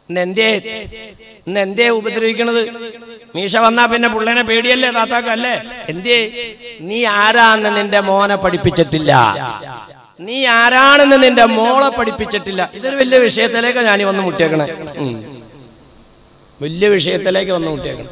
ഇന്ന് എന്തേ ഇന്ന് എന്തേ ഉപദ്രവിക്കണത് മീശ വന്നാ പിന്നെ പുള്ളേനെ പേടിയല്ലേ താത്താക്കല്ലേ എന്തേ നീ ആരാന്ന് നിന്റെ മോനെ പഠിപ്പിച്ചിട്ടില്ല നീ ആരാണെന്ന് നിന്റെ മോളെ പഠിപ്പിച്ചിട്ടില്ല ഇതൊരു വലിയ വിഷയത്തിലേക്ക് ഞാൻ വന്ന് മുട്ടിയേക്കണേ ഉം. വലിയ വിഷയത്തിലേക്ക് വന്ന് മുട്ടിയേക്കണം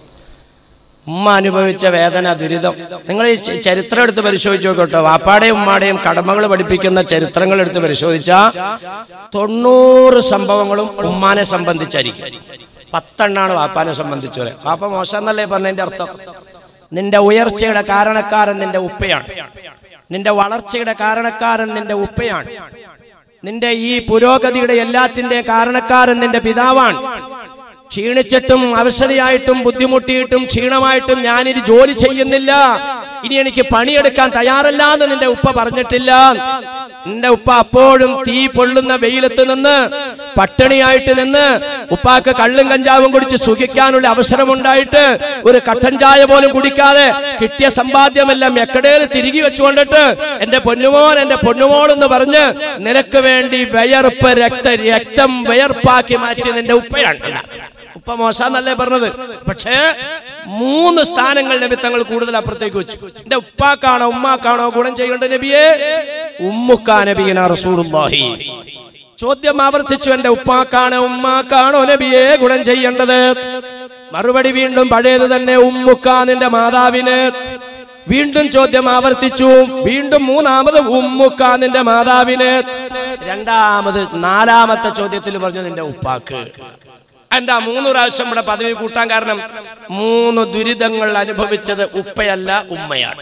ഉമ്മ അനുഭവിച്ച വേദന ദുരിതം നിങ്ങൾ ഈ ച- ചരിത്രം എടുത്ത് പരിശോധിച്ച് നോക്കട്ടോ വാപ്പാടെയും ഉമ്മാടെയും കടമകൾ പഠിപ്പിക്കുന്ന ചരിത്രങ്ങൾ എടുത്ത് പരിശോധിച്ചാൽ തൊണ്ണൂറ് സംഭവങ്ങളും ഉമ്മാനെ സംബന്ധിച്ചായിരിക്കും പത്തെണ്ണാണ് വാപ്പാനെ സംബന്ധിച്ചത് വാപ്പ മോശം എന്നല്ലേ പറഞ്ഞതിന്റെ അർത്ഥം നിന്റെ ഉയർച്ചയുടെ കാരണക്കാരൻ നിന്റെ ഉപ്പയാണ് നിന്റെ വളർച്ചയുടെ കാരണക്കാരൻ നിന്റെ ഉപ്പയാണ് നിന്റെ ഈ പുരോഗതിയുടെ എല്ലാറ്റിന്റെ കാരണക്കാരൻ നിന്റെ പിതാവാണ് ക്ഷീണിച്ചിട്ടും അവശതയായിട്ടും ബുദ്ധിമുട്ടിയിട്ടും ക്ഷീണമായിട്ടും ഞാനിനി ജോലി ചെയ്യുന്നില്ല ഇനി എനിക്ക് പണിയെടുക്കാൻ തയ്യാറല്ലാന്ന് നിന്റെ ഉപ്പ പറഞ്ഞിട്ടില്ല നിന്റെ ഉപ്പ അപ്പോഴും തീ പൊള്ളുന്ന വെയിലത്ത് നിന്ന് പട്ടിണിയായിട്ട് നിന്ന് ഉപ്പാക്ക് കള്ളും കഞ്ചാവും കുടിച്ച് സുഖിക്കാനുള്ള അവസരമുണ്ടായിട്ട് ഒരു കട്ടൻ ചായ പോലും കുടിക്കാതെ കിട്ടിയ സമ്പാദ്യമെല്ലാം എക്കടയിൽ തിരികെ വെച്ചുകൊണ്ടിട്ട് എന്റെ പൊന്നുമോൻ എന്റെ പൊന്നുമോൾ എന്ന് പറഞ്ഞ് നിനക്ക് വേണ്ടി വിയർപ്പ് രക്ത രക്തം വിയർപ്പാക്കി മാറ്റി നിന്റെ ഉപ്പയാണ് ഉപ്പ മോശന്നല്ലേ പറഞ്ഞത് പക്ഷേ മൂന്ന് സ്ഥാനങ്ങൾ നിമിത്തങ്ങൾ കൂടുതൽ അപ്പുറത്തേക്ക് വെച്ചു എന്റെ ഉപ്പാക്കാണോ ഉമ്മാക്കാണോ ഗുണം ചെയ്യേണ്ട നബിയെ ഉമ്മുക്കാ നബിയന റസൂലുള്ളാഹി ചോദ്യം ആവർത്തിച്ചു എന്റെ ഉപ്പാക്കാണ് ഉമ്മാക്കാണോ നബിയെ ഗുണം ചെയ്യേണ്ടത് മറുപടി വീണ്ടും പഴയത് തന്നെ ഉമ്മുക്ക നിന്റെ മാതാവിന് വീണ്ടും ചോദ്യം ആവർത്തിച്ചു വീണ്ടും മൂന്നാമത് ഉമ്മുക്ക നിന്റെ മാതാവിന് രണ്ടാമത് നാലാമത്തെ ചോദ്യത്തിൽ പറഞ്ഞു നിന്റെ ഉപ്പാക്ക് എന്താ മൂന്ന് പ്രാവശ്യം ഇവിടെ പദവി കൂട്ടാൻ കാരണം മൂന്ന് ദുരിതങ്ങൾ അനുഭവിച്ചത് ഉപ്പയല്ല ഉമ്മയാണ്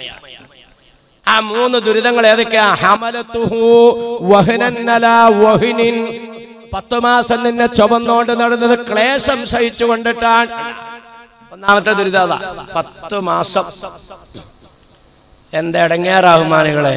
ആ മൂന്ന് ദുരിതങ്ങൾ ഏതൊക്കെയാ ഹമലത്തുഹു വഹ്നൻ അലാ വഹ്നിൻ പത്തു മാസം നിന്നെ ചുമന്നോണ്ട് നടന്നത് ക്ലേശം സഹിച്ചു കൊണ്ടിട്ടാണ് ഒന്നാമത്തെ ദുരിതം അതാ പത്ത് മാസം എന്താ ഇടങ്ങേറാഹുമാനുകളെ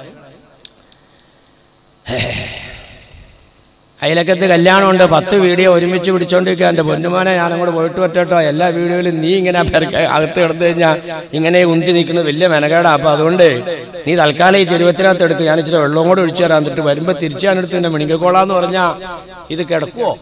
അയലക്കത്ത് കല്യാണമുണ്ട് പത്ത് വീഡിയോ ഒരുമിച്ച് പിടിച്ചോണ്ടിരിക്കുക എൻ്റെ പൊന്നുമോനെ ഞാനും കൂടെ പോയിട്ട് പറ്റട്ടോ എല്ലാ വീഡിയോയിലും നീ ഇങ്ങനെ പെരക്ക അകത്ത് കിടന്നു കഴിഞ്ഞാൽ ഇങ്ങനെ ഉന്തി നിൽക്കുന്നത് വലിയ മെനകേടാ അപ്പൊ അതുകൊണ്ട് നീ തൽക്കാലം ഈ ചെരുവത്തിനകത്ത് എടുക്കും ഞാൻ ഇച്ചിരി വെള്ളവും കൂടെ ഒഴിച്ചു തരാൻ എന്നിട്ട് വരുമ്പോ തിരിച്ചാണെടുത്ത് എന്നെ മിണിക്കോളാന്ന് പറഞ്ഞാ ഇത് കിടക്കുവോ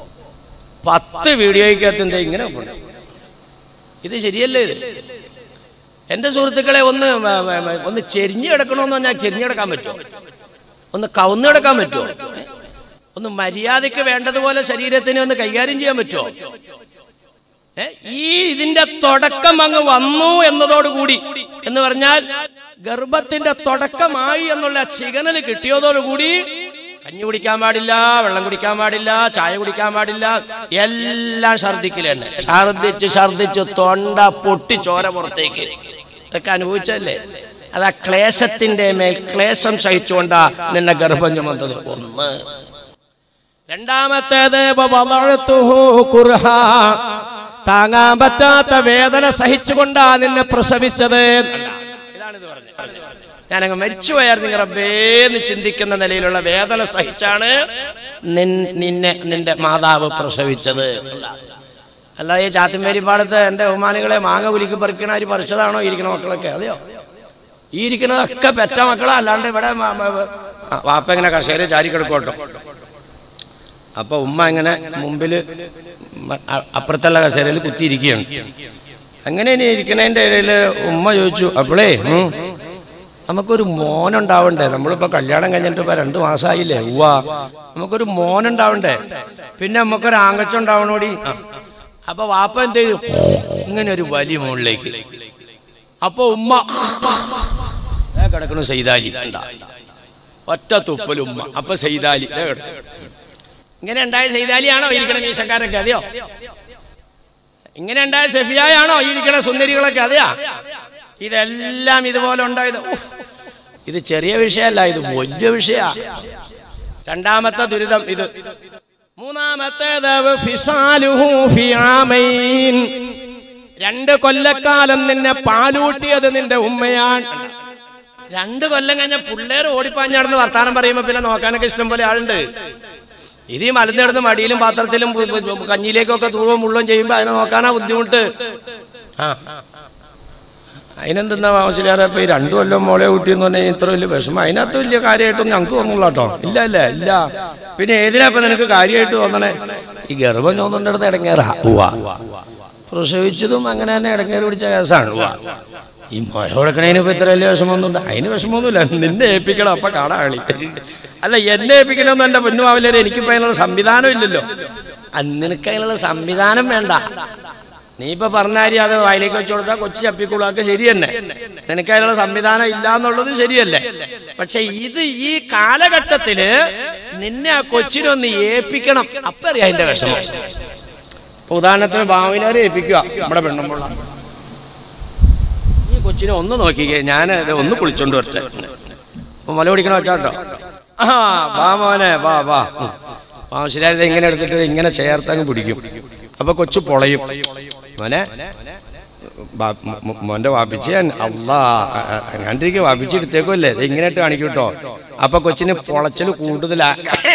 പത്ത് വീഡിയോയ്ക്കകത്ത് എന്താ ഇങ്ങനെ കൊണ്ട് ഇത് ശരിയല്ലേ ഇത് എന്റെ സുഹൃത്തുക്കളെ ഒന്ന് വ- വ- വ- ഒന്ന് ചെരിഞ്ഞു കിടക്കണമെന്ന് പറഞ്ഞാൽ ചെരിഞ്ഞു കിടക്കാൻ പറ്റുമോ ഒന്ന് കവുന്നു കിടക്കാൻ പറ്റുമോ ഒന്ന് മര്യാദയ്ക്ക് വേണ്ടതുപോലെ ശരീരത്തിനെ ഒന്ന് കൈകാര്യം ചെയ്യാൻ പറ്റുമോ ഏ, ഈ ഇതിന്റെ തുടക്കം അങ്ങ് വന്നു എന്നതോടുകൂടി എന്ന് പറഞ്ഞാൽ ഗർഭത്തിന്റെ തുടക്കമായി എന്നുള്ള സിഗ്നൽ കിട്ടിയതോടുകൂടി കഞ്ഞി കുടിക്കാൻ പാടില്ല വെള്ളം കുടിക്കാൻ പാടില്ല ചായ കുടിക്കാൻ പാടില്ല എല്ലാം ഛർദിക്കൽ തന്നെ ഛർദിച്ച് ഛർദിച്ച് തൊണ്ട പൊട്ടി ചോര പുറത്തേക്ക് ഇതൊക്കെ അനുഭവിച്ചല്ലേ അതാ ക്ലേശത്തിന്റെ മേൽ ക്ലേശം സഹിച്ചുകൊണ്ടാ നിന്നെ ഗർഭം ചുമന്നത് ഒന്ന് രണ്ടാമത്തേത് വവളഅ്തുഹു കുർഹാ. താങ്ങാൻ പറ്റാത്ത വേദന സഹിച്ചുകൊണ്ടാ നിന്നെ പ്രസവിച്ചത് ഇതാണിത് പറഞ്ഞത് ഞാനങ്ങ് മരിച്ചുപോയായിരുന്നു റബ്ബേന്ന് ചിന്തിക്കുന്ന നിലയിലുള്ള വേദന സഹിച്ചാണ് നിൻ- നിന്നെ നിന്റെ മാതാവ് പ്രസവിച്ചത് അല്ല ഈ ചാത്തിമേരിപ്പാടത്ത് എന്റെ ബഹുമാനികളെ മാങ്ങ കുലിക്ക് പറിക്കണ അരി പറിച്ചതാണോ ഇരിക്കണ മക്കളൊക്കെ അതെയോ ഈ ഇരിക്കണതൊക്കെ പെറ്റ മക്കളാ അല്ലാണ്ട് ഇവിടെ മ- മ- ആ, വാപ്പ ഇങ്ങനെ കസേര ചാരി കിടക്കോട്ടോ അപ്പൊ ഉമ്മ ഇങ്ങനെ മുമ്പില് മ- അ- അപ്പുറത്തുള്ള കസേരയിൽ കുത്തിയിരിക്കുകയാണ് അങ്ങനെ ഇനി ഇരിക്കണതിന്റെ ഇടയിൽ ഉമ്മ ചോദിച്ചു അപ്പോളേ ഉം, നമുക്കൊരു മോനുണ്ടാവണ്ടേ നമ്മളിപ്പോ കല്യാണം കഴിഞ്ഞിട്ട് ഇപ്പൊ രണ്ടു മാസമായില്ലേ ഉവ്വാ നമുക്കൊരു മോനുണ്ടാവണ്ടേ പിന്നെ നമുക്കൊരു ആങ്കച്ചുണ്ടാവണോടി ആ. അപ്പൊ വാപ്പ എന്ത് ചെയ്തു ഇങ്ങനെ ഒരു വലിയ മുകളിലേക്ക് അപ്പൊ ഉമ്മ ദേ കിടക്കണു സൈതാലി കണ്ടാ. ഒറ്റ തുപ്പൽ ഉമ്മ അപ്പൊ സൈതാലി ദേ കിടക്കുന്നു. ഇങ്ങനെ ഉണ്ടായ സൈതാലിയാണോ ഇരിക്കണ മീശക്കാരൊക്കെ അതെയോ ഇങ്ങനെ ഉണ്ടായ സെഫിയായാണോ ഈ ഇരിക്കണ സുന്ദരികളൊക്കെ അതെയാ ഇതെല്ലാം ഇതുപോലെ ഉണ്ടായത് ഉഫ്. ഇത് ചെറിയ വിഷയമല്ല ഇത് വലിയ വിഷയ രണ്ടാമത്തെ ദുരിതം ഇത് മൂന്നാമത്തേത് ഫിസാലുഹു ഫി ആമൈൻ. രണ്ട് കൊല്ലക്കാലം നിന്നെ പാലൂട്ടിയത് നിന്റെ ഉമ്മയാണ് രണ്ട് കൊല്ലം കഴിഞ്ഞ പിള്ളേർ ഓടിപ്പാഞ്ഞാടുന്ന് വർത്താനം പറയുമ്പോ പിന്നെ നോക്കാനൊക്കെ ഇഷ്ടം പോലെ ആളുണ്ട് ഇത് ഈ മലന്നിടന്ന് മടിയിലും പാത്രത്തിലും പു- പു- കഞ്ഞിയിലേക്കൊക്കെ തൂറും മുള്ളും ചെയ്യുമ്പോ അതിനെ നോക്കാനാ ബുദ്ധിമുട്ട് ആ അതിനെന്തെന്നാ ആവശ്യമില്ലാതെ ഇപ്പൊ ഈ രണ്ടു കൊല്ലം മോളെ കുട്ടി എന്ന് പറഞ്ഞാൽ ഇത്ര വലിയ വിഷമം അതിനകത്ത് വലിയ കാര്യമായിട്ടൊന്നും ഞങ്ങൾക്ക് തോന്നുള്ളൂ കേട്ടോ ഇല്ല ഇല്ല ഇല്ല പിന്നെ ഏതിനാ ഇപ്പൊ നിനക്ക് കാര്യമായിട്ട് തോന്നണേ ഈ ഗർഭം ചോന്നുണ്ടിടന്ന് ഇടങ്ങേറാ ഉവ്വ പ്രസവിച്ചതും അങ്ങനെ തന്നെ ഇടങ്ങേറ് പിടിച്ച കേസാണ് ഉവ്വ ഈ മുല കൊടുക്കണതിന് ഇപ്പൊ ഇത്ര വലിയ വിഷമമൊന്നുമില്ല അതിന് വിഷമമൊന്നുമില്ല നിന്നെ ഏൽപ്പിക്കണം അപ്പൊ കാണാളി അല്ല എന്നെ ഏൽപ്പിക്കണമെന്ന് എന്റെ പൊന്നുമാവില്ലേ എനിക്കിപ്പോ അതിനുള്ള സംവിധാനം ഇല്ലല്ലോ അത് നിനക്ക് അതിനുള്ള സംവിധാനം വേണ്ട നീ ഇപ്പൊ പറഞ്ഞാരി അത് വായിലേക്ക് വെച്ചു കൊടുത്താൽ കൊച്ചു ചപ്പിക്കുള്ളതൊക്കെ ശരി തന്നെ നിനക്ക് അതിനുള്ള സംവിധാനം ഇല്ല എന്നുള്ളത് ശരിയല്ലേ പക്ഷെ ഇത് ഈ കാലഘട്ടത്തില് നിന്നെ ആ കൊച്ചിനൊന്ന് ഏൽപ്പിക്കണം അപ്പൊ അറിയാം അതിന്റെ വിഷമം ഇപ്പൊ ഉദാഹരണത്തിന് ഭാവിനാരെ ഏൽപ്പിക്കുക നമ്മുടെ പെണ്ണുമ്പുള്ള ഈ കൊച്ചിനെ ഒന്ന് നോക്കിക്കേ ഞാൻ ഇത് ഒന്ന് കുളിച്ചോണ്ട് വരട്ടെ അപ്പൊ മല പിടിക്കണ വെച്ചാട്ടോ ആ വാ മോനെ വാ വാ ഉം. വാ ശരിയായത് ഇങ്ങനെ എടുത്തിട്ട് ഇങ്ങനെ ചേർത്തങ്ങ് പിടിക്കും അപ്പൊ കൊച്ചു പൊളയും മോനെ ബാ- മോ- മോ- മോന്റെ വാപ്പിച്ച് അല്ലാ അങ്ങാണ്ടിരിക്കും വാപ്പിച്ച് എടുത്തേക്കുമല്ലേ ഇത് ഇങ്ങനെ ഇട്ട് കാണിക്കും കേട്ടോ അപ്പൊ കൊച്ചിന് പൊളച്ചല് കൂടുതലാ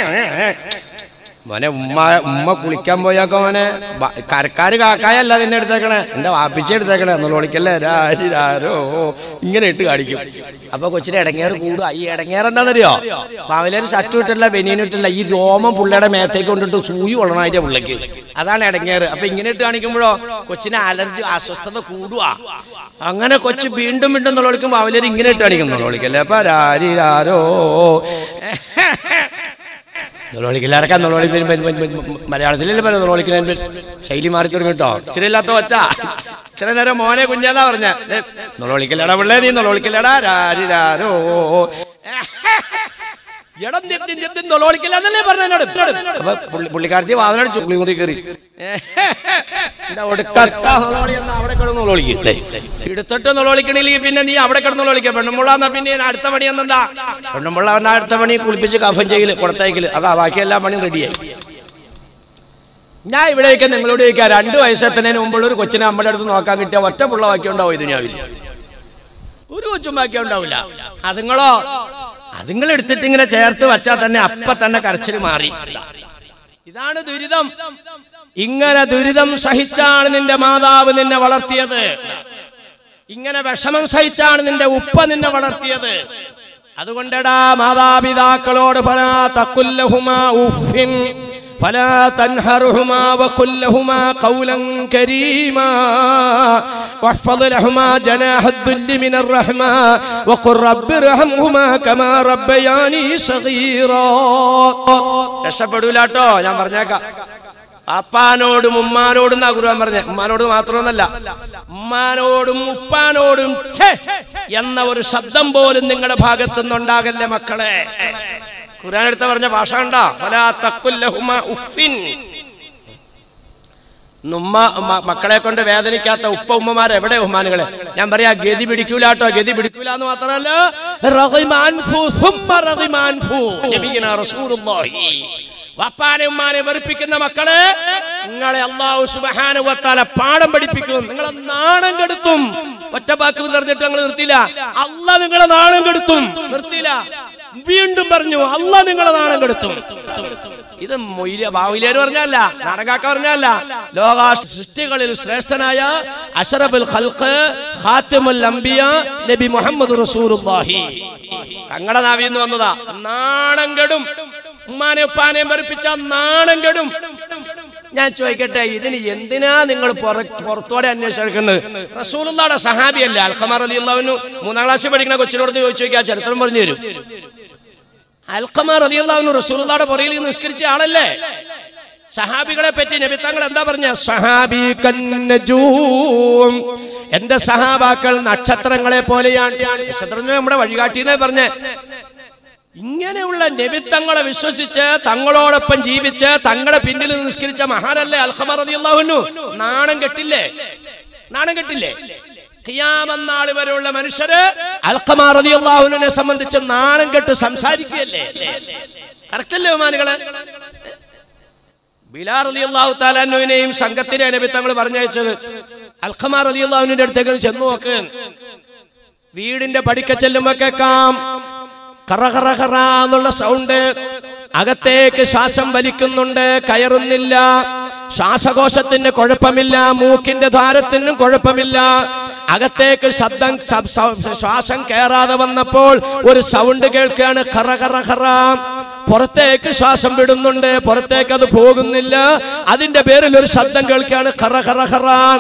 മോനെ ഉമ്മ ഉമ്മ കുളിക്കാൻ പോയാക്കോ മോനെ ബ- കരക്കാര് കാക്കായല്ല നിന്നെ എടുത്തേക്കണേ എന്റെ വാപ്പിച്ച എടുത്തേക്കണേ എന്നുള്ള വിളിക്കല്ലേ രാരി രാരോ ഇങ്ങനെ ഇട്ട് കാണിക്കും അപ്പൊ കൊച്ചിന് ഇടങ്ങേറ് കൂടുക ഈ ഇടങ്ങേറ് എന്താണെന്നറിയോ പാവലേര് ഷർട്ട് ഇട്ടില്ല ബനിയനും ഇട്ടില്ല ഈ രോമം പുള്ളിയുടെ മേത്തേക്ക് കൊണ്ടിട്ട് സൂയി കൊള്ളണായിട്ട് പുള്ളിക്ക് അതാണ് ഇടങ്ങേറ് അപ്പൊ ഇങ്ങനെ ഇട്ട് കാണിക്കുമ്പോഴോ കൊച്ചിന് അലർജി അസ്വസ്ഥത കൂടുക അങ്ങനെ കൊച്ചു വീണ്ടും വീണ്ടും നുളവിളിക്കും പാവലേര് ഇങ്ങനെ ഇട്ട് കാണിക്കും നുളവിളിക്കല്ലേ അപ്പൊ രാരി രാരോ നുളവിളിക്കില്ലാരൊക്കെ നുളവിളി മലയാളത്തിലല്ലേ പറയാം നുളവിളിക്കുന്ന ശൈലി മാറി തുടങ്ങി കേട്ടോ ഇച്ചിരി ഇല്ലാത്ത വച്ചാ ഇത്ര നേരം മോനെ കുഞ്ഞാതാ പറഞ്ഞ നുളവിളിക്കല്ലടാ പിള്ളേ നീ നുളവിളിക്കല്ലടാ രാരി രാരോ ഇടം തിരിച്ചും ചെത്തും നുളവിളിക്കില്ല എന്നല്ലേ പറഞ്ഞ എന്നോട് അപ്പൊ പുള്ളി- പുള്ളിക്കാരത്തി വാതിലടി ചുക്ലി മുറി കയറി എന്താ ഒടുക്കത്ത നുളവിളി എന്നാ അവിടെ കിടന്ന് നുളവിളിക്കും ദേ, എടുത്തിട്ട് നുളവിളിക്കണില്ലെങ്കിൽ പിന്നെ നീ അവിടെ കിടന്ന് നുളവിളിക്കാം പെണ്ണുമ്പുള്ള എന്നാ പിന്നെ ഞാൻ അടുത്ത പണി എന്താ പെണ്ണുമ്പുള്ള എന്നാ അടുത്ത പണി കുളിപ്പിച്ച് കഫൻ ചെയ്യല് കൊടുത്തയക്കല് അതാ ബാക്കി എല്ലാ പണിയും റെഡിയായി ഞാൻ ഇവിടേക്ക് നിങ്ങളോട് ചോദിക്കാം രണ്ട് വയസ്സെത്തുന്നതിന് മുമ്പുള്ള ഒരു കൊച്ചിനെ നമ്മുടെ അടുത്ത് നോക്കാൻ കിട്ടിയ ഒറ്റ പുള്ള ബാക്കി ഉണ്ടാവും ഇതിനാവില്ല ഒരു കൊച്ചും ബാക്കി ഉണ്ടാവില്ല അതുങ്ങളോ അതുങ്ങൾ എടുത്തിട്ട് ഇങ്ങനെ ചേർത്ത് വെച്ചാൽ തന്നെ അപ്പ തന്നെ കരച്ചിൽ മാറി ഇതാണ് ദുരിതം ഇങ്ങനെ ദുരിതം സഹിച്ചാണ് നിന്റെ മാതാവ് നിന്നെ വളർത്തിയത് ഇങ്ങനെ വിഷമം സഹിച്ചാണ് നിന്റെ ഉപ്പ നിന്നെ വളർത്തിയത് അതുകൊണ്ടടാ മാതാപിതാക്കളോട് ഫലാ തഖുല്ലഹുമാ ഉഫിൻ ഫലാ തൻഹറുഹുമാ വഖുല്ലഹുമാ ഖൗലൻ കരീമാ വഹ്ഫദ് ലഹുമാ ജനാഹ الذل من الرحمة وقل رب ارحمهما كما ربياني صغيرا രക്ഷപ്പെടൂലാട്ടോ ഞാൻ പറഞ്ഞേക്കാം അപ്പാനോടും ഉമ്മാനോടും എന്നാ ഖുർആൻ പറഞ്ഞ ഉമ്മാനോട് മാത്രമൊന്നല്ല ഉമ്മാനോടും ഉപ്പാനോടും ഛേ എന്ന ഒരു ശബ്ദം പോലും നിങ്ങളുടെ ഭാഗത്തു നിന്നുണ്ടാകല്ലേ മക്കളെ ഖുർആൻ എടുത്ത പറഞ്ഞ ഭാഷ കണ്ടാ വലാ തഖുല്ലഹുമാ ഉഫിൻ ഉമ്മ മ- മക്കളെ കൊണ്ട് വേദനിക്കാത്ത ഉപ്പ ഉമ്മമാർ എവിടെ ഉമ്മാനുകളെ ഞാൻ പറയാ ഗതി പിടിക്കൂലാട്ടോ ഗതി പിടിക്കൂല എന്ന് മാത്രമല്ല റഗിമാൻഫു, സുമ്മ റഗിമാൻഫു. നബിയിന റസൂലുള്ളാഹി. വപ്പാനെ ഉമ്മാനെ വെറുപ്പിക്കുന്ന മക്കള് നിങ്ങളെ അള്ളാഹു സുബഹാനുവത്താല പാഠം പഠിപ്പിക്കും നിങ്ങളെ നാണം കെടുത്തും ഒറ്റ വാക്ക് നിറഞ്ഞിട്ട് ഞങ്ങൾ നിർത്തിയില്ല അല്ല നിങ്ങളെ നാണം കെടുത്തും നിർത്തിയില്ല വീണ്ടും പറഞ്ഞു അല്ല നിങ്ങളെ നാണം കെടുത്തും ഇത് മൊയ്ല ബാവുലേര് പറഞ്ഞല്ല നാടകാക്ക പറഞ്ഞല്ല ലോക സൃഷ്ടികളിൽ ശ്രേഷ്ഠനായ അഷറഫുൽ ഖൽഖ് ഖാത്തിമുൽ അംബിയ നബി മുഹമ്മദ് റസൂലുള്ളാഹി തങ്ങളുടെ നാവിൽ നിന്ന് വന്നതാ നാണം കെടും ഉമ്മാനെ ഉപ്പാനെയും വെറുപ്പിച്ച നാണം കെടും ഞാൻ ചോദിക്കട്ടെ ഇതിന് എന്തിനാ നിങ്ങൾ പുറത്തോടെ അന്വേഷിക്കുന്നത് റസൂലുള്ളാടെ സഹാബിയല്ലേ അൽഖമാർ അലി അള്ളാഹുവിന് മൂന്നാം ക്ലാസ്സിൽ പഠിക്കുന്ന കൊച്ചിനോട് ചോദിച്ചു നോക്കിയാൽ ചരിത്രം പറഞ്ഞു തരും അൽഖമാർ റളിയല്ലാഹു റസൂലുള്ളാഹിയുടെ പുറകിൽ നിസ്കരിച്ച ആളല്ലേ സഹാബികളെ പറ്റി നബി തങ്ങൾ എന്താ പറഞ്ഞ സഹാബി കന്നജൂം എന്റെ സഹാബാക്കൾ നക്ഷത്രങ്ങളെ പോലെയാണ് നക്ഷത്രം നമ്മുടെ വഴികാട്ടിന്നേ പറഞ്ഞേ ഇങ്ങനെയുള്ള നബിത്തങ്ങളെ വിശ്വസിച്ച് തങ്ങളോടൊപ്പം ജീവിച്ച് തങ്ങളുടെ പിന്നിൽ നിസ്കരിച്ച മഹാനല്ലേ അൽഖമർ റളിയല്ലാഹു നാണം കെട്ടില്ലേ നാണം കെട്ടില്ലേ ഖിയാമന്നാൾ വരെയുള്ള മനുഷ്യര് അൽഖമാർ റളിയല്ലാഹുവിനെ സംബന്ധിച്ച് നാണം കെട്ട് സംസാരിക്കുകയല്ലേ കറക്റ്റല്ലേ ബഹുമാനികളെ ബിലാർ റളിയല്ലാഹു താലാനുവിനെയും സംഘത്തിനെ നബി തങ്ങൾ പറഞ്ഞയച്ചത് അൽഖമാർ റളിയല്ലാഹുവിന്റെ അടുത്തേക്ക് ചെന്നു നോക്ക് വീടിന്റെ പടിക്ക ചെല്ലുമ്പോ കേൾക്കാം കറ കറ കറ എന്നുള്ള സൗണ്ട് അകത്തേക്ക് ശ്വാസം വലിക്കുന്നുണ്ട് കയറുന്നില്ല ശ്വാസകോശത്തിന് കുഴപ്പമില്ല മൂക്കിന്റെ ദ്വാരത്തിനും കുഴപ്പമില്ല അകത്തേക്ക് ശബ്ദം ശബ്- ശ- ശ്വാസം കയറാതെ വന്നപ്പോൾ ഒരു സൗണ്ട് കേൾക്കുകയാണ് ഖറ ഖറ ഖറ പുറത്തേക്ക് ശ്വാസം വിടുന്നുണ്ട് പുറത്തേക്ക് അത് പോകുന്നില്ല അതിന്റെ പേരിൽ ഒരു ശബ്ദം കേൾക്കുകയാണ് ഖറ ഖറ ഖറാൻ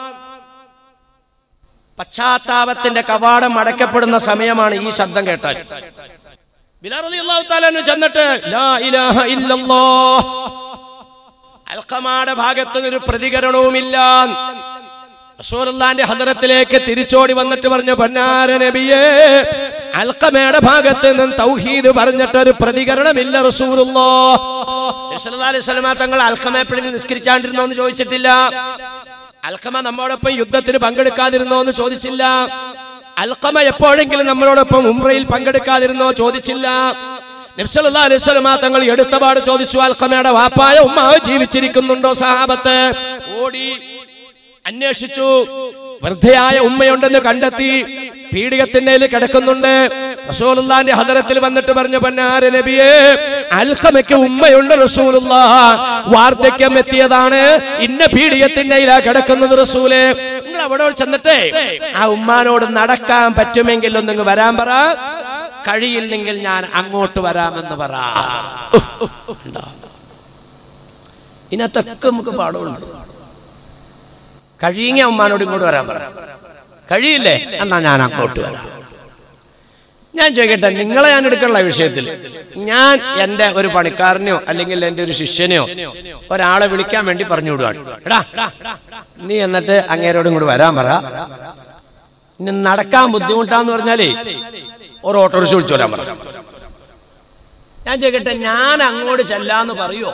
പശ്ചാത്താപത്തിന്റെ കവാടം അടയ്ക്കപ്പെടുന്ന സമയമാണ് ഈ ശബ്ദം കേട്ടാൽ ബിലാൽ റളിയല്ലാഹു തആല അൻഹു ചെന്നിട്ട് ലാ ഇലാഹ ഇല്ലല്ലാഹ് അൽഖമാടെ ഭാഗത്ത് ഒരു പ്രതികരണവുമില്ല റസൂലുള്ളാന്റെ ഹദറത്തിലേക്ക് തിരിച്ചോടി വന്നിട്ട് പറഞ്ഞു പൊന്നാര നബിയേ അൽഖമയുടെ ഭാഗത്ത് നിന്ന് തൗഹീദ് പറഞ്ഞിട്ട് ഒരു പ്രതികരണമില്ല റസൂലുള്ളാഹ് നബി സല്ലല്ലാഹു അലൈഹി വസല്ലമ തങ്ങൾ അൽഖമ എപ്പോഴെങ്കിലും നിസ്കരിച്ചാണ്ടിരുന്നോ എന്ന് ചോദിച്ചിട്ടില്ല അൽഖമ നമ്മോടൊപ്പം യുദ്ധത്തിന് പങ്കെടുക്കാതിരുന്നോ എന്ന് ചോദിച്ചില്ല അൽഖമ എപ്പോഴെങ്കിലും നമ്മളോടൊപ്പം ഉംറയിൽ പങ്കെടുക്കാതിരുന്നോ ചോദിച്ചില്ല നബ്സല്ലാ അലൈഹി സ്വലമ തങ്ങൾ എടുത്തപാട് ചോദിച്ചു അൽഖമയുടെ വാപ്പായ ഉമ്മാവ് ജീവിച്ചിരിക്കുന്നുണ്ടോ സഹാബത്ത് ഓടി അന്വേഷിച്ചു വൃദ്ധയായ ഉമ്മയുണ്ടെന്ന് കണ്ടെത്തി പീഡികത്തിൻ്റെ കിടക്കുന്നുണ്ട് റസൂലുള്ളാന്റെ ഹദറത്തിൽ വന്നിട്ട് പറഞ്ഞു പന്നാര നബിയെ അൽഖമയ്ക്ക് ഉമ്മയുണ്ട് റസൂലുള്ള വാർദ്ധക്യം എത്തിയതാണ് ഇന്ന പീഡികത്തിന്റെ കിടക്കുന്നത് റസൂല് നിങ്ങൾ അവിടെ ചെന്നിട്ടേ ആ ഉമ്മാനോട് നടക്കാൻ പറ്റുമെങ്കിൽ ഒന്നിങ്ങ് വരാൻ പറ കഴിയില്ലെങ്കിൽ ഞാൻ അങ്ങോട്ട് വരാമെന്ന് പറ ഉണ്ടോ? ഇതിനകത്തൊക്കെ നമുക്ക് പാഠമുണ്ട് കഴിയുങ്ങ ഉമ്മാനോട് ഇങ്ങോട്ട് വരാൻ പറ കഴിയില്ലേ എന്നാ ഞാൻ അങ്ങോട്ട് വരാം ഞാൻ ചോദിക്കട്ടെ നിങ്ങളെ ഞാൻ എടുക്കാനുള്ള വിഷയത്തിൽ ഞാൻ എൻ്റെ ഒരു പണിക്കാരനെയോ അല്ലെങ്കിൽ എൻ്റെ ഒരു ശിഷ്യനെയോ ഒരാളെ വിളിക്കാൻ വേണ്ടി പറഞ്ഞു വിടുവാണ് എടാ നീ എന്നിട്ട് അങ്ങേരോട് ഇങ്ങോട്ട് വരാൻ പറ ഇനി നടക്കാൻ ബുദ്ധിമുട്ടാന്ന് പറഞ്ഞാലേ ഒരു ഓട്ടോറിക്ഷ വിളിച്ചു വരാൻ പറ ഞാൻ ചോദിക്കട്ടെ ഞാൻ അങ്ങോട്ട് ചെല്ലാന്ന് പറയോ